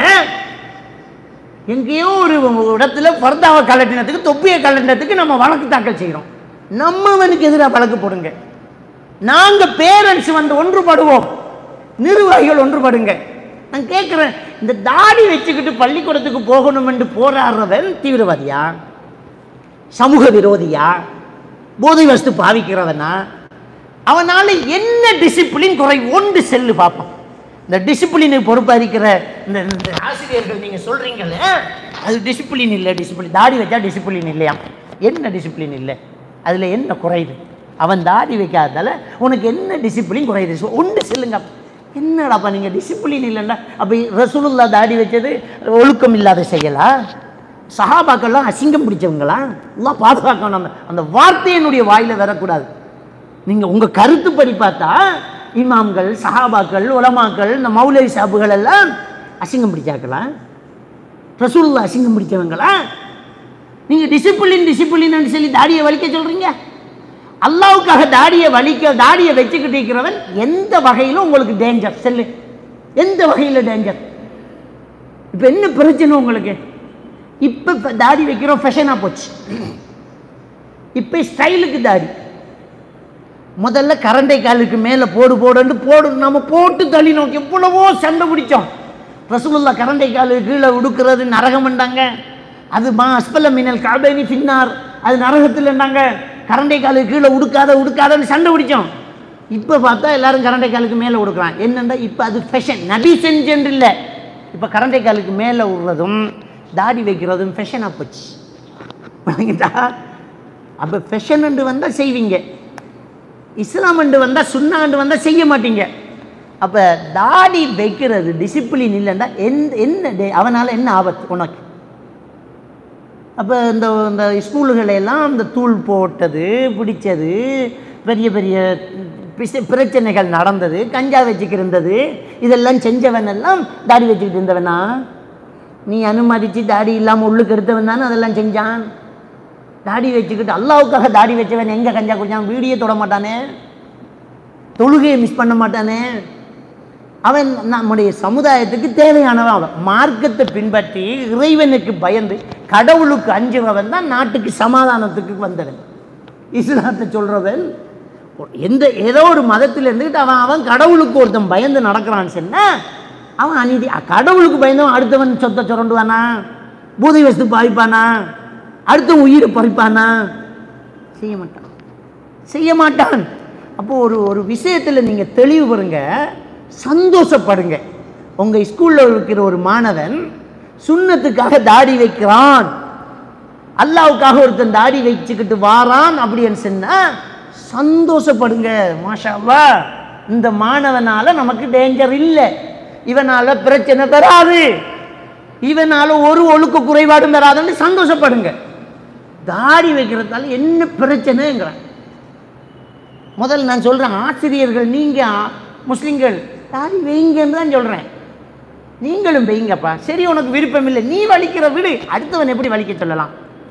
எங்கேயோ ஒரு இடத்துல பர்தாவை கலட்டினதுக்கு தொப்பியை கலட்டினதுக்கு நம்ம வழக்கு தாக்கல் செய்கிறோம் நம்மவனுக்கு எதிராக வழக்கு போடுங்க நாங்க பேரண்ட்ஸ் வந்து ஒன்றுபடுவோம் நிர்வாகிகள் ஒன்றுபடுங்க நான் கேட்குறேன் இந்த தாடி வச்சுக்கிட்டு பள்ளிக்கூடத்துக்கு போகணும் என்று போராடுறவன் தீவிரவாதியா சமூக விரோதியா போதை வஸ்து பாவிக்கிறவனா அவனால என்ன டிசிப்ளின் குறை ஒன்று செல்லு பார்ப்போம் இந்த டிசிப்ளினுக்கு பொறுப்பாக இருக்கிற இந்த இந்த ஆசிரியர்கள் நீங்கள் சொல்கிறீங்களே அது டிசிப்ளின் இல்லை டிசிப்ளின் தாடி வச்சா டிசிப்ளின் இல்லையா என்ன டிசிப்ளின் இல்லை அதில் என்ன குறையுது அவன் தாடி வைக்காததால உனக்கு என்ன டிசிப்ளின் குறையுது சொ- ஒன்று சொல்லுங்க என்னடாப்பா நீங்கள் டிசிப்ளின் இல்லைன்னா அப்போ ரசூலுல்லா தாடி வச்சது ஒழுக்கம் இல்லாத செயலா சஹாபாக்கள்லாம் அசிங்கம் பிடிச்சவங்களா எல்லாம் பாதுகாக்கணும் அந்த அந்த வார்த்தையினுடைய வாயில வரக்கூடாது நீங்கள் உங்கள் கருத்துப்படி பார்த்தா இமாம்கள் சஹாபாக்கள் உலமாக்கள் இந்த மௌலவி சாபுகள் எல்லாம் அசிங்கம் பிடிச்சாங்களா ரசூலுல்லா அசிங்கம் பிடிச்சவங்களா நீங்கள் டிசிப்ளின் டிசிப்ளின்னு சொல்லி தாடியை வலிக்க சொல்கிறீங்க அல்லாவுக்காக தாடியை வலிக்க தாடியை வச்சுக்கிட்டு இருக்கிறவன் எந்த வகையிலும் உங்களுக்கு டேஞ்சர் செல்லு எந்த வகையில் டேஞ்சர் இப்போ என்ன பிரச்சனை உங்களுக்கு இப்போ இப்போ தாடி வைக்கிறோம் ஃபேஷனாக போச்சு இப்போ ஸ்டைலுக்கு தாடி முதல்ல கரண்டை காலுக்கு மேலே போடு போடுன்னு போடு நம்ம போட்டு தள்ளினோம் எவ்வளவோ சண்டை பிடிச்சோம் ரசூலுல்லா கரண்டை காலுக்கு கீழே உடுக்கிறது நரகம்ண்டாங்க அது மா அஸ்பல்ல மின்னல் காபேனி பின்னார் அது நரகத்தில் இருந்தாங்க கரண்டை காலுக்கு கீழே உடுக்காத உடுக்காதன்னு சண்டை பிடிச்சோம் இப்போ பார்த்தா எல்லாரும் கரண்டை காலுக்கு மேலே உடுக்குறான் என்னண்டா இப்போ அது ஃபேஷன் நபி செஞ்சென்று இல்லை இப்போ கரண்டை காலுக்கு மேலே விடுறதும் தாடி வைக்கிறதும் ஃபேஷனாக போச்சு விளங்கிட்டா அப்போ ஃபேஷன் வந்தால் செய்வீங்க இஸ்லாம் என்று வந்தால் சுண்ணாண்டு வந்தால் செய்ய மாட்டீங்க அப்போ தாடி வைக்கிறது டிசிப்ளின் இல்லைன்னா எந்த என்ன டே அவனால் என்ன ஆபத்து உனக்கு அப்போ இந்த இந்த ஸ்கூலுகளை எல்லாம் இந்த தூள் போட்டது பிடிச்சது பெரிய பெரிய பிச- பிரச்சனைகள் நடந்தது கஞ்சா வச்சுக்கிட்டு இருந்தது இதெல்லாம் செஞ்சவன் எல்லாம் தாடி வச்சுக்கிட்டு இருந்தவனா நீ அனுமதிச்சு தாடி இல்லாமல் உள்ளுக்கு எடுத்தவன் தானே அதெல்லாம் செஞ்சான் தாடி வச்சுக்கிட்டு அல்லாவுக்காக தாடி வச்சவன் எங்கே கஞ்சா குடிச்சான் வீடியோ தொட மாட்டானே தொழுகையை மிஸ் பண்ண மாட்டானே அவன் நம்முடைய சமுதாயத்துக்கு தேவையானவன் அவன் மார்க்கத்தை பின்பற்றி இறைவனுக்கு பயந்து கடவுளுக்கு அஞ்சுபவன் தான் நாட்டுக்கு சமாதானத்துக்கு வந்தவன் இஸ்லாத்தை சொல்றவன் எந்த ஏதோ ஒரு மதத்தில் இருந்துக்கிட்டு அவன் அவன் கடவுளுக்கு ஒருத்தன் பயந்து நடக்கிறான்னு சொன்னா அவன் அநீதி அ, கடவுளுக்கு பயந்தவன் அடுத்தவன் சொத்தை சுரண்டுவானா பூதை வஸ்து பாவிப்பானா அடுத்தவன் உயிரை பறிப்பானா செய்ய மாட்டான் செய்ய மாட்டான் அப்போ ஒரு ஒரு விஷயத்தில் நீங்கள் தெளிவு பெறுங்க சந்தோஷப்படுங்க உங்கள் ஸ்கூலில் இருக்கிற ஒரு மாணவன் சுண்ணத்துக்காக தாடி வைக்கிறான் அல்லாவுக்காக ஒருத்தன் தாடி வச்சுக்கிட்டு வாரான் அப்படின்னு சொன்னா சந்தோஷப்படுங்க மாஷா அல்லாஹ் இந்த மாணவனால நமக்கு டேஞ்சர் இல்லை இவனால பிரச்சனை தராது இவனால ஒரு ஒழுக்க குறைபாடும் தராதுன்னு சந்தோஷப்படுங்க தாடி வைக்கிறதால என்ன பிரச்சனைங்கிறான் முதல்ல நான் சொல்கிறேன் ஆசிரியர்கள் நீங்கள் முஸ்லீம்கள் தாடி வைங்கன்னு தான் சொல்கிறேன் நீங்களும் வைங்கப்பா சரி உனக்கு விருப்பம் இல்லை நீ வலிக்கிற விடு அடுத்தவன் எப்படி வலிக்க சொல்லலாம்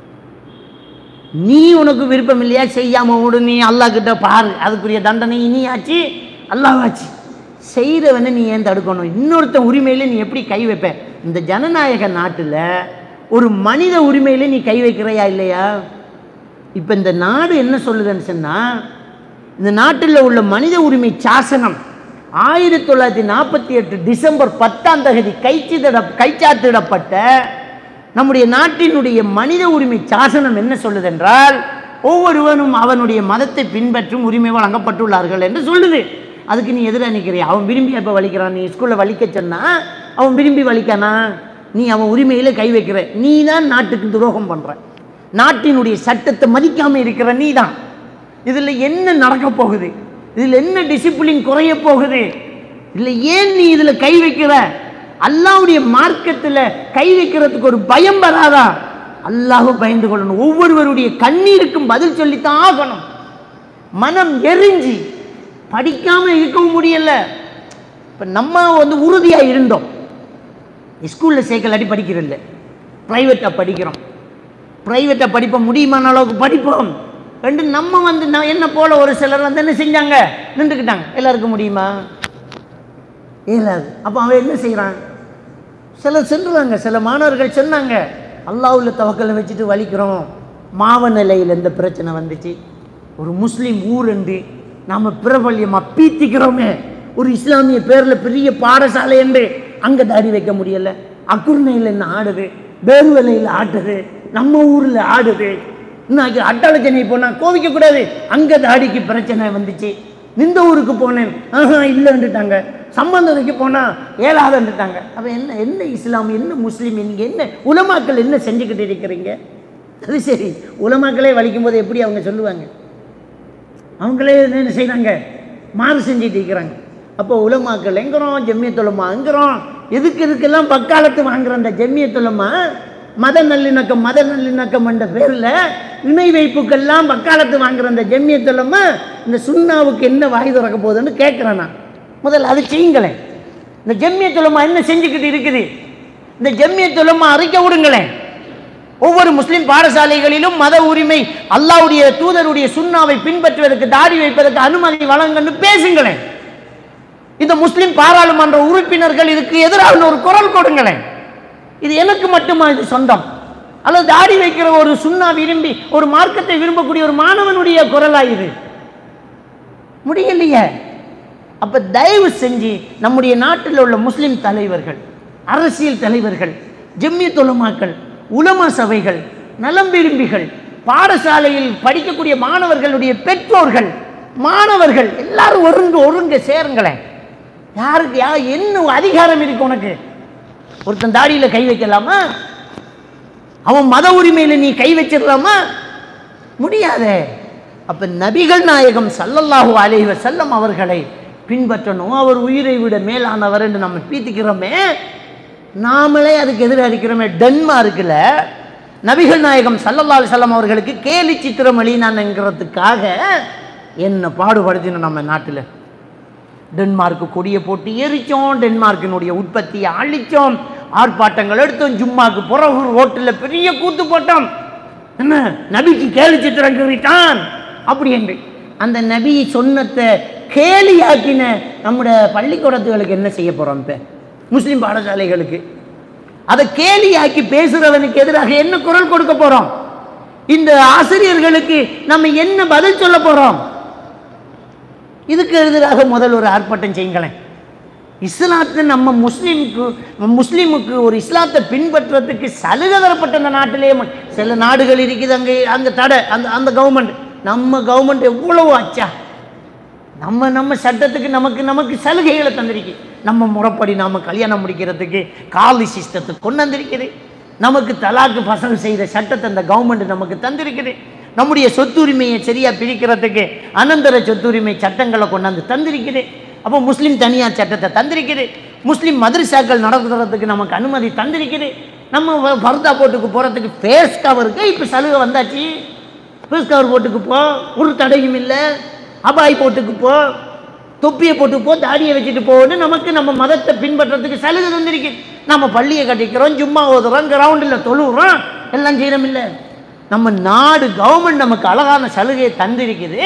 நீ உனக்கு விருப்பம் இல்லையா செய்யாம விடு நீ அல்லாஹ் கிட்ட பாரு அதுக்குரிய தண்டனை நீ ஆச்சு அல்லாவாச்சு செய்கிறவனை நீ ஏன் தடுக்கணும் இன்னொருத்தன் உரிமையில நீ எப்படி கை வைப்ப இந்த ஜனநாயக நாட்டில் ஒரு மனித உரிமையில நீ கை வைக்கிறையா இல்லையா இப்போ இந்த நாடு என்ன சொல்லுதுன்னு சொன்னால் இந்த நாட்டில் உள்ள மனித உரிமை சாசனம் ஆயிரத்தி தொள்ளாயிரத்தி நாற்பத்தி எட்டு டிசம்பர் பத்தாம் தேதி கைச்சிட கைச்சாத்திடப்பட்ட நம்முடைய நாட்டினுடைய மனித உரிமை சாசனம் என்ன சொல்லுதென்றால் ஒவ்வொருவனும் அவனுடைய மதத்தை பின்பற்றும் உரிமை வழங்கப்பட்டுள்ளார்கள் என்று சொல்லுது அதுக்கு நீ எதிராக நிற்கிறியா அவன் விரும்பி எப்போ வலிக்கிறான் நீ ஸ்கூலில் வலிக்க சொன்னா அவன் விரும்பி வலிக்கானா நீ அவன் உரிமையில் கை வைக்கிற நீ தான் நாட்டுக்கு துரோகம் பண்ணுற நாட்டினுடைய சட்டத்தை மதிக்காமல் இருக்கிற நீ தான் இதில் என்ன நடக்க போகுது இதில் என்ன டிசிப்ளின் குறைய போகுது இல்லை ஏன் நீ இதில் கை வைக்கிற அல்லாவுடைய மார்க்கத்தில் கை வைக்கிறதுக்கு ஒரு பயம் வராதா அல்லாஹ் பயந்து கொள்ளணும் ஒவ்வொருவருடைய கண்ணீருக்கும் பதில் சொல்லித்தான் ஆகணும் மனம் எரிஞ்சு படிக்காம இருக்கவும் முடியல இப்போ நம்ம வந்து உறுதியாக இருந்தோம் ஸ்கூலில் சேர்க்கலாட்டி படிக்கிறதில்ல ப்ரைவேட்டாக படிக்கிறோம் ப்ரைவேட்டாக படிப்ப முடியுமான அளவுக்கு படிப்போம் ரெண்டு நம்ம வந்து நான் என்ன போல ஒரு சிலர் வந்து என்ன செஞ்சாங்க நின்றுக்கிட்டாங்க எல்லாருக்கும் முடியுமா இயலாது அப்போ அவன் என்ன செய்கிறான் சிலர் சென்றுறாங்க சில மாணவர்கள் சொன்னாங்க அல்லாஹ்வுல தவக்கலை வச்சுட்டு வலிக்கிறோம் மாவ நிலையில் இந்த பிரச்சனை வந்துச்சு ஒரு முஸ்லீம் ஊர் என்று நாம் பிரபல்யமாக பீத்திக்கிறோமே ஒரு இஸ்லாமிய பேரில் பெரிய பாடசாலை என்று அங்கே தாடி வைக்க முடியல அக்குர்ணையில் என்ன ஆடுது பேருவலையில் ஆடுது நம்ம ஊரில் ஆடுது இன்னைக்கு அட்டாள சென்னை போனால் கோவிக்கக்கூடாது அங்கே தாடிக்கு பிரச்சனை வந்துச்சு இந்த ஊருக்கு போனேன் ஆஹா இல்லைன்னுட்டாங்க சம்பந்தத்துக்கு போனால் ஏழாதன்னுட்டாங்க அப்போ என்ன என்ன இஸ்லாம் என்ன முஸ்லீம் நீங்கள் என்ன உலமாக்கள் என்ன செஞ்சுக்கிட்டு இருக்கிறீங்க அது சரி உலமாக்களே வலிக்கும் போது எப்படி அவங்க சொல்லுவாங்க அவங்களே என்ன செய்கிறாங்க மாறு செஞ்சுட்டு இருக்கிறாங்க அப்போ உலமாக்கள் எங்கிறோம் ஜெம்மியத்துலமா எங்கிறோம் எதுக்கு இதுக்கெல்லாம் பக்காலத்து வாங்குற அந்த ஜெம்மியத்துலமா மத நல்லிணக்கம் மத நல்லிணக்கம் என்ற பேரில் இணை வைப்புக்கெல்லாம் வக்காலத்து வாங்குற அந்த ஜெம்மியத்துலமா இந்த சுண்ணாவுக்கு என்ன வாய் திறக்க போகுதுன்னு கேட்குறேன் நான் முதல்ல அது செய்யுங்களேன் இந்த ஜெம்மியத்துலமா என்ன செஞ்சுக்கிட்டு இருக்குது இந்த ஜெம்மியத்துலமா அறிக்கை விடுங்களேன் ஒவ்வொரு முஸ்லிம் பாடசாலைகளிலும் மத உரிமை அல்லாஹ்வுடைய தூதருடைய சுண்ணாவை பின்பற்றுவதற்கு தாடி வைப்பதற்கு அனுமதி வழங்கன்னு பேசுங்களேன் இந்த முஸ்லிம் பாராளுமன்ற உறுப்பினர்கள் இதுக்கு எதிராக ஒரு குரல் கொடுங்களேன் இது எனக்கு மட்டுமா இது சொந்தம் அல்லது தாடி வைக்கிற ஒரு சுண்ணா விரும்பி ஒரு மார்க்கத்தை விரும்பக்கூடிய ஒரு மாணவனுடைய குரலா இது முடியலையே அப்ப தயவு செஞ்சு நம்முடைய நாட்டில் உள்ள முஸ்லிம் தலைவர்கள் அரசியல் தலைவர்கள் ஜம்மியத் உலமாக்கள் உலமா சபைகள் நலம் விரும்பிகள் பாடசாலையில் படிக்கக்கூடிய மாணவர்களுடைய பெற்றோர்கள் மாணவர்கள் எல்லாரும் ஒருங்கு ஒருங்க சேருங்களேன் யாருக்கு யா என்ன அதிகாரம் இருக்கு உனக்கு ஒருத்தன் தாடியில கை வைக்கலாமா அவன் மத உரிமையில நீ கை வச்சிடலாமா முடியாதே அப்ப நபிகள் நாயகம் சல்லல்லாஹு அலைஹி வஸல்லம் அவர்களை பின்பற்றணும் அவர் உயிரை விட மேலானவர் என்று நம்ம பீத்திக்கிறோமே நாமளே அதுக்கு எதிராக இருக்கிறோமே டென்மார்க்கில் நபிகள் நாயகம் சல்லல்லா அலிசல்லாம் அவர்களுக்கு கேலி சித்திரம் அழினான்ங்கிறதுக்காக என்ன பாடுபடுத்தினோம் நம்ம நாட்டில் டென்மார்க்கு கொடியை போட்டு எரிச்சோம் டென்மார்க்கினுடைய உற்பத்தியை அழிச்சோம் ஆர்ப்பாட்டங்கள் எடுத்தோம் ஜும்மாக்கு புறகு ரோட்டில் பெரிய கூத்து போட்டோம் என்ன நபிக்கு கேலி சித்திரம் கீறிட்டான் அப்படி என்று அந்த நபி சொன்னத்தை கேலியாக்கின நம்முடைய பள்ளிக்கூடத்துகளுக்கு என்ன செய்ய போறோம் இப்ப முஸ்லிம் பாடசாலைகளுக்கு அதை கேலியாக்கி பேசுறவனுக்கு எதிராக என்ன குரல் கொடுக்க போறோம் இந்த ஆசிரியர்களுக்கு நம்ம என்ன பதில் சொல்ல போறோம் இதுக்கு எதிராக முதல் ஒரு ஆர்ப்பாட்டம் செய்யுங்களேன் இஸ்லாத்தை நம்ம முஸ்லீமுக்கு முஸ்லீமுக்கு ஒரு இஸ்லாத்தை பின்பற்றுறதுக்கு சலுகை தரப்பட்ட அந்த நாட்டிலே ம- சில நாடுகள் இருக்குது அங்கே அங்கே தடை அந்த அந்த கவர்மெண்ட் நம்ம கவர்மெண்ட் எவ்வளவு அச்சா நம்ம நம்ம சட்டத்துக்கு நமக்கு நமக்கு சலுகைகளை தந்திருக்கு நம்ம முறைப்படி நாம கல்யாணம் முடிக்கிறதுக்கு காலி சிஸ்டத்தை கொண்டு வந்திருக்குது நமக்கு தலாக்கு பசங்க செய்த சட்டத்தை அந்த கவர்மெண்ட் நமக்கு தந்திருக்குது நம்முடைய சொத்துரிமையை சரியா பிரிக்கிறதுக்கு அனந்தர சொத்துரிமை சட்டங்களை கொண்டாந்து தந்திருக்குது அப்போ முஸ்லீம் தனியார் சட்டத்தை தந்திருக்குது முஸ்லீம் மதரசாக்கள் நடத்துறதுக்கு நமக்கு அனுமதி தந்திருக்குது நம்ம வ- பர்தா போட்டுக்கு போகிறதுக்கு ஃபேஸ் கவருக்கு இப்போ சலுகை வந்தாச்சு ஃபேஸ் கவர் போட்டுக்கு போ ஒரு தடையும் இல்லை அபாய் போட்டுக்கு போ தொப்பியை போட்டு போ தாடியை வச்சுட்டு போன்னு நமக்கு நம்ம மதத்தை பின்பற்றதுக்கு சலுகை தந்திருக்கு நம்ம பள்ளியை கட்டிக்கிறோம் சும்மா ஓதுறோம் கிரவுண்டில் தொழுகிறோம் எல்லாம் செய்யறோம் இல்லை நம்ம நாடு கவர்மெண்ட் நமக்கு அழகான சலுகையை தந்திருக்குது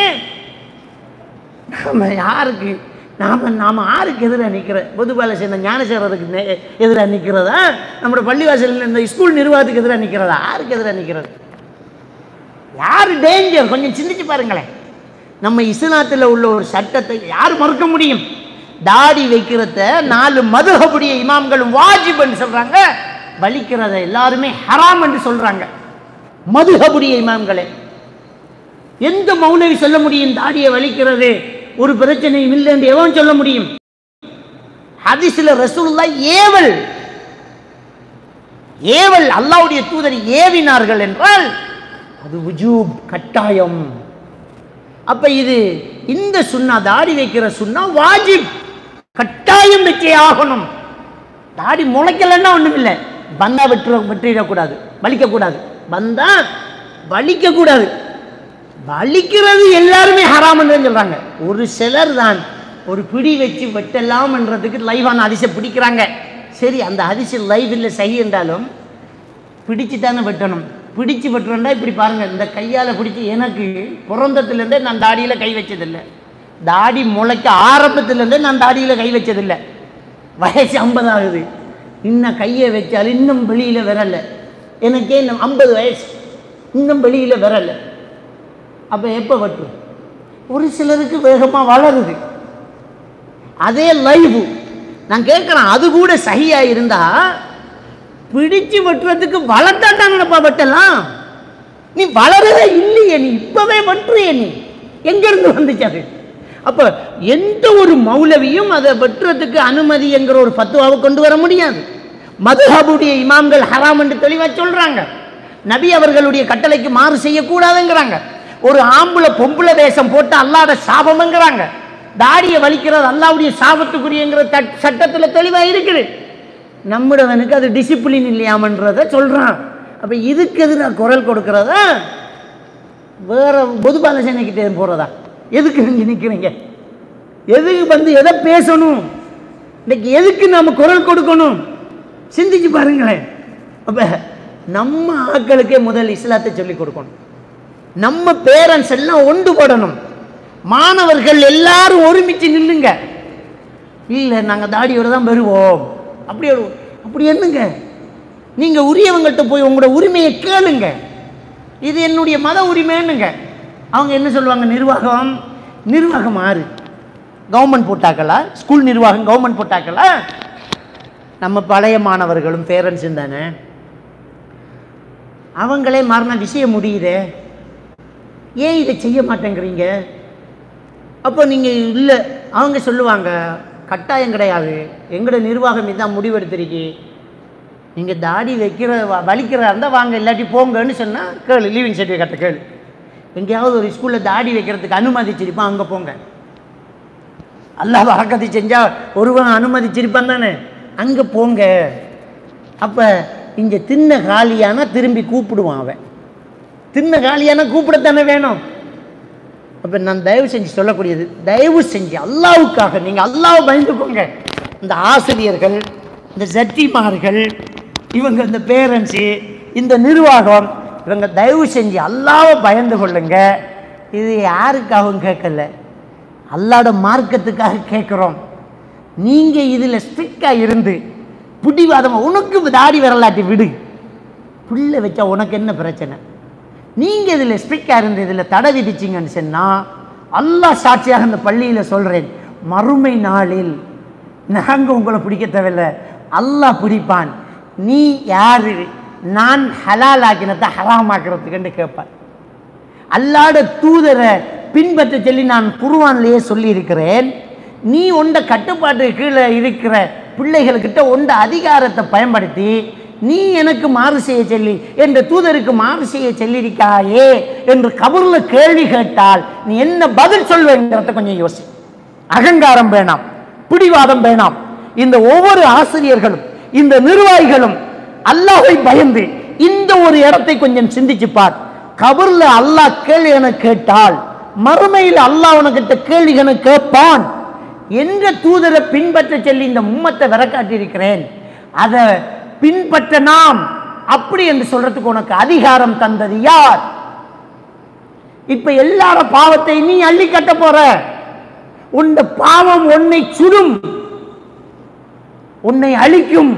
நம்ம யாருக்கு நாம நாம யாருக்கு எதிராக நிற்கிற பொதுபால சேர்ந்த ஞானசேரருக்கு நெ- எதிராக நிற்கிறதா நம்மளோட பள்ளிவாசல் இந்த ஸ்கூல் நிர்வாகத்துக்கு எதிராக நிற்கிறதா யாருக்கு எதிராக நிற்கிறது யார் டேஞ்சர் கொஞ்சம் சிந்திச்சு பாருங்களேன் நம்ம இஸ்லாத்தில் உள்ள ஒரு சட்டத்தை யார் மறுக்க முடியும் தாடி வைக்கிறத நாலு மதுகபுடைய இமாம்களும் வாஜிப்னு சொல்றாங்க வலிக்கிறத எல்லாருமே ஹராம் என்று சொல்றாங்க மதுகபுடைய இமாம்களே எந்த மௌலவி சொல்ல முடியும் தாடியை வலிக்கிறது ஒரு பிரச்சனையும் இல்லை என்று எவன் சொல்ல முடியும் ஹதீஸ்ல ரசூலுல்லா ஏவல் ஏவல் அல்லாஹ்வுடைய தூதர் ஏவினார்கள் என்றால் அது உஜூப் கட்டாயம் அப்ப இது இந்த சுண்ணா தாடி வைக்கிற சுண்ணா வாஜிப் கட்டாயம் வச்சே ஆகணும் தாடி முளைக்கலன்னா ஒண்ணும் இல்லை பந்தா வெட்டுற வெட்டிடக்கூடாது வலிக்கக்கூடாது பந்தா வலிக்கக்கூடாது வலிக்கிறது எல்லாருமே ஹராமன்னு சொல்றாங்க ஒரு சிலர் தான் ஒரு பிடி வச்சு வெட்டலாம்ன்றதுக்கு லைவான அதிசை பிடிக்கிறாங்க சரி அந்த அதிசை லைவ் இல்லை சரி என்றாலும் பிடிச்சு தானே வெட்டணும் பிடிச்சு வெட்டுறோம்டா இப்படி பாருங்க இந்த கையால் பிடிச்சி எனக்கு பிறந்ததுலேருந்தே நான் தாடியில் கை வச்சதில்லை தாடி முளைக்க ஆரம்பத்துலேருந்தே நான் தாடியில் கை வச்சதில்லை வயசு ஐம்பது ஆகுது இன்னும் கையை வச்சால் இன்னும் வெளியில் விரல எனக்கே இன்னும் ஐம்பது வயசு இன்னும் வெளியில் விரல அப்போ எப்போ வெட்டும் ஒரு சிலருக்கு வேகமாக வளருது அதே லைவ் நான் கேட்குறேன் அது கூட சகியா இருந்தா பிடிச்சு வெட்டுறதுக்கு வளர்த்தாட்டாங்கப்பா வெட்டலாம் நீ வளரவே இல்லையே நீ இப்பவே வெட்டுறிய நீ எங்கிருந்து வந்துச்சு அது அப்ப எந்த ஒரு மௌலவியும் அதை வெட்டுறதுக்கு அனுமதி என்கிற ஒரு பத்துவாவை கொண்டு வர முடியாது மதுஹபுடைய இமாம்கள் ஹராம் என்று தெளிவா சொல்றாங்க நபி அவர்களுடைய கட்டளைக்கு மாறு செய்யக்கூடாதுங்கிறாங்க ஒரு ஆம்பளை பொம்பளை வேஷம் போட்டு அல்லாத சாபம்ங்கிறாங்க தாடியை வலிக்கிறது அல்லாவுடைய சாபத்துக்குரியங்கிற தட்- சட்டத்துல தெளிவா இருக்குது நம்முடவனுக்கு அது டிசிப்ளின் இல்லையாமன்றத சொல்றான் அப்ப இதுக்கு எதிராக குரல் கொடுக்கறதா வேற பொதுபால சேனைக்கிட்டே போறதா எதுக்கு நீங்க நிக்கிறீங்க எதுக்கு வந்து எதை பேசணும் இன்னைக்கு எதுக்கு நாம குரல் கொடுக்கணும் சிந்திச்சு பாருங்களேன் அப்ப நம்ம ஆட்களுக்கே முதல் இஸ்லாத்தை சொல்லிக் கொடுக்கணும் நம்ம பேரண்ட்ஸ் எல்லாம் ஒன்றுபடணும் மாணவர்கள் எல்லாரும் ஒருமிச்சு நில்லுங்க இல்லை நாங்கள் தாடியோட தான் வருவோம் அப்படி ஒரு- அப்படி என்னங்க நீங்கள் உரியவங்கள்ட்ட போய் உங்களோட உரிமையை கேளுங்க இது என்னுடைய மத உரிமைன்னுங்க அவங்க என்ன சொல்லுவாங்க நிர்வாகம் நிர்வாகம் ஆறு கவர்மெண்ட் போட்டாக்களா ஸ்கூல் நிர்வாகம் கவர்மெண்ட் போட்டாக்களா நம்ம பழைய மாணவர்களும் பேரண்ட்ஸும் தானே அவங்களே மரண விஷயம் முடியுதே ஏன் இதை செய்ய மாட்டேங்கிறீங்க அப்போ நீங்கள் இல்லை அவங்க சொல்லுவாங்க கட்டாயம் கிடையாது எங்களோட நிர்வாகம் இதான் முடிவெடுத்திருக்கி நீங்கள் தாடி வைக்கிற வ- வலிக்கிறதா இருந்தால் வாங்க இல்லாட்டி போங்கன்னு சொன்னால் கேளு லீவிங் சர்டிஃபிகேட்டை கேளு எங்கேயாவது ஒரு ஸ்கூலில் தாடி வைக்கிறதுக்கு அனுமதிச்சிருப்பான் அங்கே போங்க அல்லாஹ் வரக்கத்தை செஞ்சால் ஒருவன் அனுமதிச்சிருப்பான் தானே அங்கே போங்க அப்போ இங்கே தின்ன காலியானா திரும்பி கூப்பிடுவான் அவன் தின்ன காலியானா கூப்பிடத்தானே வேணும் அப்போ நான் தயவு செஞ்சு சொல்லக்கூடியது தயவு செஞ்சு அல்லாவுக்காக நீங்கள் அல்லாவை பயந்துக்கோங்க இந்த ஆசிரியர்கள் இந்த ஜட்டிமார்கள் இவங்க இந்த பேரண்ட்ஸு இந்த நிர்வாகம் இவங்க தயவு செஞ்சு அல்லாவை பயந்து கொள்ளுங்க இது யாருக்காகவும் கேட்கல அல்லாட மார்க்கத்துக்காக கேட்குறோம் நீங்கள் இதில் ஸ்ட்ரிக்டாக இருந்து பிடிவாதமாக உனக்கு தாடி வரலாட்டி விடு புள்ள வச்சா உனக்கு என்ன பிரச்சனை நீங்கள் இதில் ஸ்ட்ரிக்டாக இருந்து இதில் தடை விதிச்சிங்கன்னு சொன்னால் அல்லாஹ் சாட்சியாக இந்த பள்ளியில் சொல்கிறேன் மறுமை நாளில் நாங்கள் உங்களை பிடிக்க தேவையில்ல அல்லாஹ் பிடிப்பான் நீ யாரு நான் ஹலால் ஆக்கினத்தை ஹராம் ஆக்கிறதுக்குன்னு கேட்பான் அல்லாட தூதரை பின்பற்ற சொல்லி நான் குருவான்லேயே சொல்லியிருக்கிறேன் நீ உண்ட கட்டுப்பாட்டு கீழே இருக்கிற பிள்ளைகளுக்கிட்ட உண்ட அதிகாரத்தை பயன்படுத்தி நீ எனக்கு மாறு செய்ய சொல்லி என்ற தூதருக்கு மாறு செய்ய சொல்லியிருக்காயே என்று கபூர்ல கேள்வி கேட்டால் நீ என்ன பதில் சொல்வேங்கிறத கொஞ்சம் யோசி அகங்காரம் வேணாம் பிடிவாதம் வேணாம் இந்த ஒவ்வொரு ஆசிரியர்களும் இந்த நிர்வாகிகளும் அல்லாஹ்வை பயந்து இந்த ஒரு இடத்தை கொஞ்சம் சிந்திச்சு பார் கபர்ல அல்லாஹ் கேள்வி என கேட்டால் மறுமையில் அல்லாஹ் உனக்கிட்ட கேள்வி என கேட்பான் என்ற தூதரை பின்பற்ற சொல்லி இந்த உம்மத்தை விரக்காட்டி இருக்கிறேன் அதை பின்பற்ற நாம் அப்படி என்று சொல்றதுக்கு உனக்கு அதிகாரம் தந்தது யார் இப்ப எல்லார பாவத்தை நீ அள்ளி கட்ட போற உன் பாவம் உன்னை சுடும் உன்னை அழிக்கும்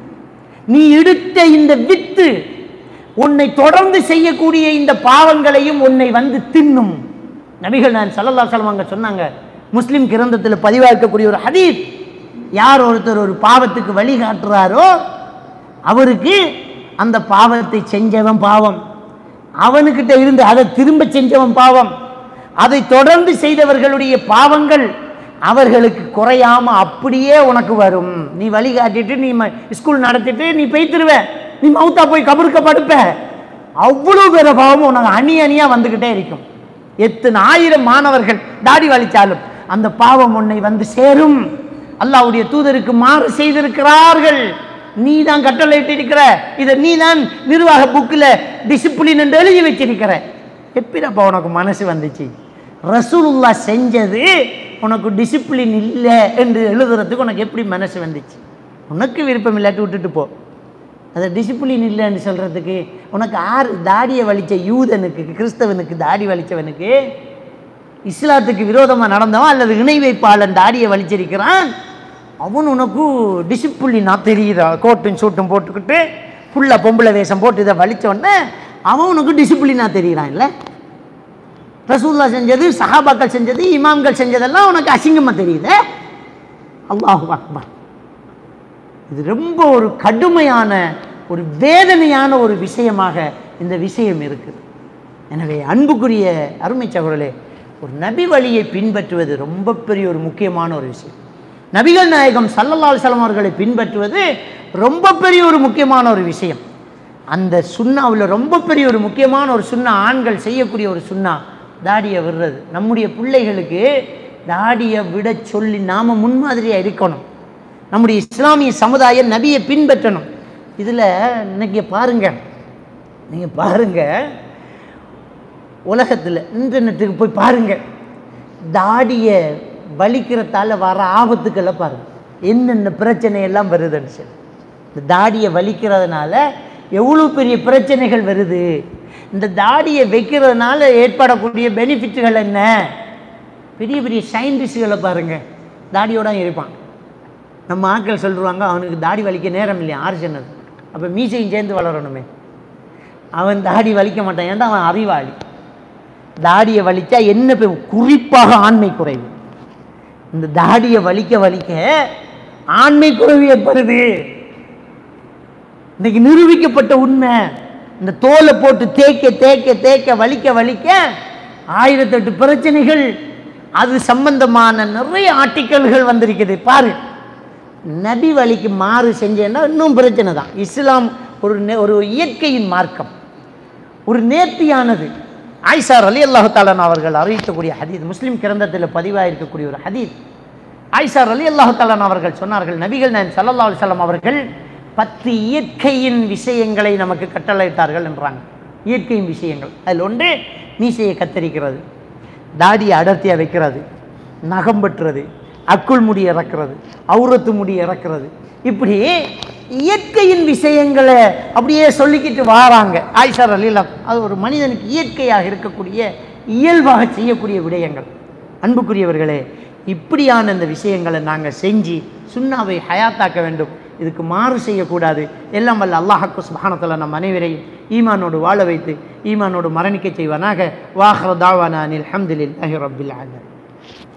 நீ எடுத்த இந்த வித்து உன்னை தொடர்ந்து செய்யக்கூடிய இந்த பாவங்களையும் உன்னை வந்து தின்னும் நபிகள் நான் சல்லல்லா சலம் அங்க சொன்னாங்க முஸ்லிம் கிரந்தத்தில் பதிவாக்கக்கூடிய ஒரு ஹதீஸ் யார் ஒருத்தர் ஒரு பாவத்துக்கு வழிகாட்டுறாரோ அவருக்கு அந்த பாவத்தை செஞ்சவன் பாவம் அவனுக்கிட்ட இருந்து அதை திரும்ப செஞ்சவன் பாவம் அதை தொடர்ந்து செய்தவர்களுடைய பாவங்கள் அவர்களுக்கு குறையாம அப்படியே உனக்கு வரும் நீ வழிகாட்டிட்டு நீ ம- ஸ்கூல் நடத்திட்டு நீ பெய்த்திருவ நீ மவுத்தா போய் கபருக்க படுப்ப அவ்வளவு பேர பாவமும் உனக்கு அணி அணியா வந்துகிட்டே இருக்கும் எத்தனை ஆயிரம் மாணவர்கள் தாடி வலிச்சாலும் அந்த பாவம் உன்னை வந்து சேரும் அல்லாஹ்வுடைய தூதருக்கு மாறு செய்திருக்கிறார்கள் நீ தான் கட்டளை இருக்கிற இதை நீ தான் நிர்வாக புக்கில் டிசிப்ளின் என்று எழுதி வச்சிருக்கிற எப்படிப்பா உனக்கு மனசு வந்துச்சு ரசூலுல்லா செஞ்சது உனக்கு டிசிப்ளின் இல்லை என்று எழுதுறதுக்கு உனக்கு எப்படி மனசு வந்துச்சு உனக்கு விருப்பம் இல்லாட்டி விட்டுட்டு போ அதை டிசிப்ளின் இல்லைன்னு சொல்கிறதுக்கு உனக்கு ஆறு தாடியை வலிச்ச யூதனுக்கு கிறிஸ்தவனுக்கு தாடி வலிச்சவனுக்கு இஸ்லாத்துக்கு விரோதமாக நடந்தவன் அல்லது இணை வைப்பாளன் தாடியை வலிச்சிருக்கிறான் அவன் உனக்கு டிசிப்ளினா தெரியுதா கோட்டும் சூட்டும் போட்டுக்கிட்டு ஃபுல்லாக பொம்பளை வேஷம் போட்டு இதை வலிச்ச உடனே அவன் உனக்கு டிசிப்ளினா தெரிகிறான் இல்லை ரசூல்லா செஞ்சது சஹாபாக்கள் செஞ்சது இமாம்கள் செஞ்சதெல்லாம் உனக்கு அசிங்கமாக தெரியுதே அல்லாஹு அக்பர் இது ரொம்ப ஒரு கடுமையான ஒரு வேதனையான ஒரு விஷயமாக இந்த விஷயம் இருக்குது எனவே அன்புக்குரிய அருமை சகோதரர்களே ஒரு நபி வழியை பின்பற்றுவது ரொம்ப பெரிய ஒரு முக்கியமான ஒரு விஷயம் நபிகள் நாயகம் சல்லல்லாஹு அலைஹி வஸல்லம் அவர்களை பின்பற்றுவது ரொம்ப பெரிய ஒரு முக்கியமான ஒரு விஷயம் அந்த சுண்ணாவில் ரொம்ப பெரிய ஒரு முக்கியமான ஒரு சுண்ணா ஆண்கள் செய்யக்கூடிய ஒரு சுண்ணா தாடியை விடுறது நம்முடைய பிள்ளைகளுக்கு தாடியை விட சொல்லி நாம முன்மாதிரியாக இருக்கணும் நம்முடைய இஸ்லாமிய சமுதாயம் நபியை பின்பற்றணும் இதில் இன்னைக்கு பாருங்க நீங்கள் பாருங்க உலகத்தில் இன்டர்நெட்டுக்கு போய் பாருங்க தாடியை வலிக்கிறதால வர ஆபத்துக்களை பாருங்க என்னென்ன பிரச்சனை எல்லாம் வருதுன்னு சொல்லி இந்த தாடியை வலிக்கிறதுனால எவ்வளோ பெரிய பிரச்சனைகள் வருது இந்த தாடியை வைக்கிறதுனால ஏற்படக்கூடிய பெனிஃபிட்டுகள் என்ன பெரிய பெரிய சயின்டிஸ்டுகளை பாருங்க தாடியோட தான் இருப்பான் நம்ம ஆட்கள் சொல்லுவாங்க அவனுக்கு தாடி வலிக்க நேரம் இல்லையா ஆறு சொன்னது அப்போ மீசையும் சேர்ந்து வளரணுமே அவன் தாடி வலிக்க மாட்டான் ஏன்டா அவன் அறிவாளி தாடியை வலிச்சா என்ன பெ- குறிப்பாக ஆண்மை குறைவு இந்த தாடியை வலிக்க வலிக்க ஆண்மை குறைவு ஏற்படுது இன்னைக்கு நிரூபிக்கப்பட்ட உண்மை இந்த தோலை போட்டு தேய்க்க தேய்க்க தேய்க்க வலிக்க வலிக்க ஆயிரத்தெட்டு பிரச்சனைகள் அது சம்பந்தமான நிறைய ஆர்டிக்கல்கள் வந்திருக்குது பாரு நபி வழிக்கு மாறு செஞ்சேன்னா இன்னும் பிரச்சனை தான் இஸ்லாம் ஒரு நே- ஒரு இயற்கையின் மார்க்கம் ஒரு நேர்த்தியானது ஆயிஷார் அலி அல்லாஹு தாலான் அவர்கள் அறிவிக்கக்கூடிய ஹதீத் முஸ்லீம் கிரந்தத்தில் பதிவாயிருக்கக்கூடிய ஒரு ஹதீத் ஆயிஷார் அலி அல்லாஹு தாலான் அவர்கள் சொன்னார்கள் நபிகள் நான் சல்லல்லா அலுவலம் அவர்கள் பத்து இயற்கையின் விஷயங்களை நமக்கு கட்டளையிட்டார்கள் என்றாங்க இயற்கையின் விஷயங்கள் அதில் ஒன்று மீசையை கத்தரிக்கிறது தாடியை அடர்த்தியாக வைக்கிறது நகம் வெட்டுறது அக்குள் முடி இறக்கிறது அவுரத்து முடி இறக்கிறது இப்படி இயற்கையின் விஷயங்களை அப்படியே சொல்லிக்கிட்டு வாராங்க ஆயிஷார் அலிலா அது ஒரு மனிதனுக்கு இயற்கையாக இருக்கக்கூடிய இயல்பாக செய்யக்கூடிய விடயங்கள் அன்புக்குரியவர்களே இப்படியான இந்த விஷயங்களை நாங்கள் செஞ்சு சுண்ணாவை ஹயாத்தாக்க வேண்டும் இதுக்கு மாறு செய்யக்கூடாது எல்லாம் வல்ல அல்லாஹாக்கு சுபானத்தில் நம் அனைவரையும் ஈமானோடு வாழ வைத்து ஈமானோடு மரணிக்க செய்வானாக வாஹர் தாவானா அனில் அஹமதுல்லாஹி ரபில் ஆலமீன்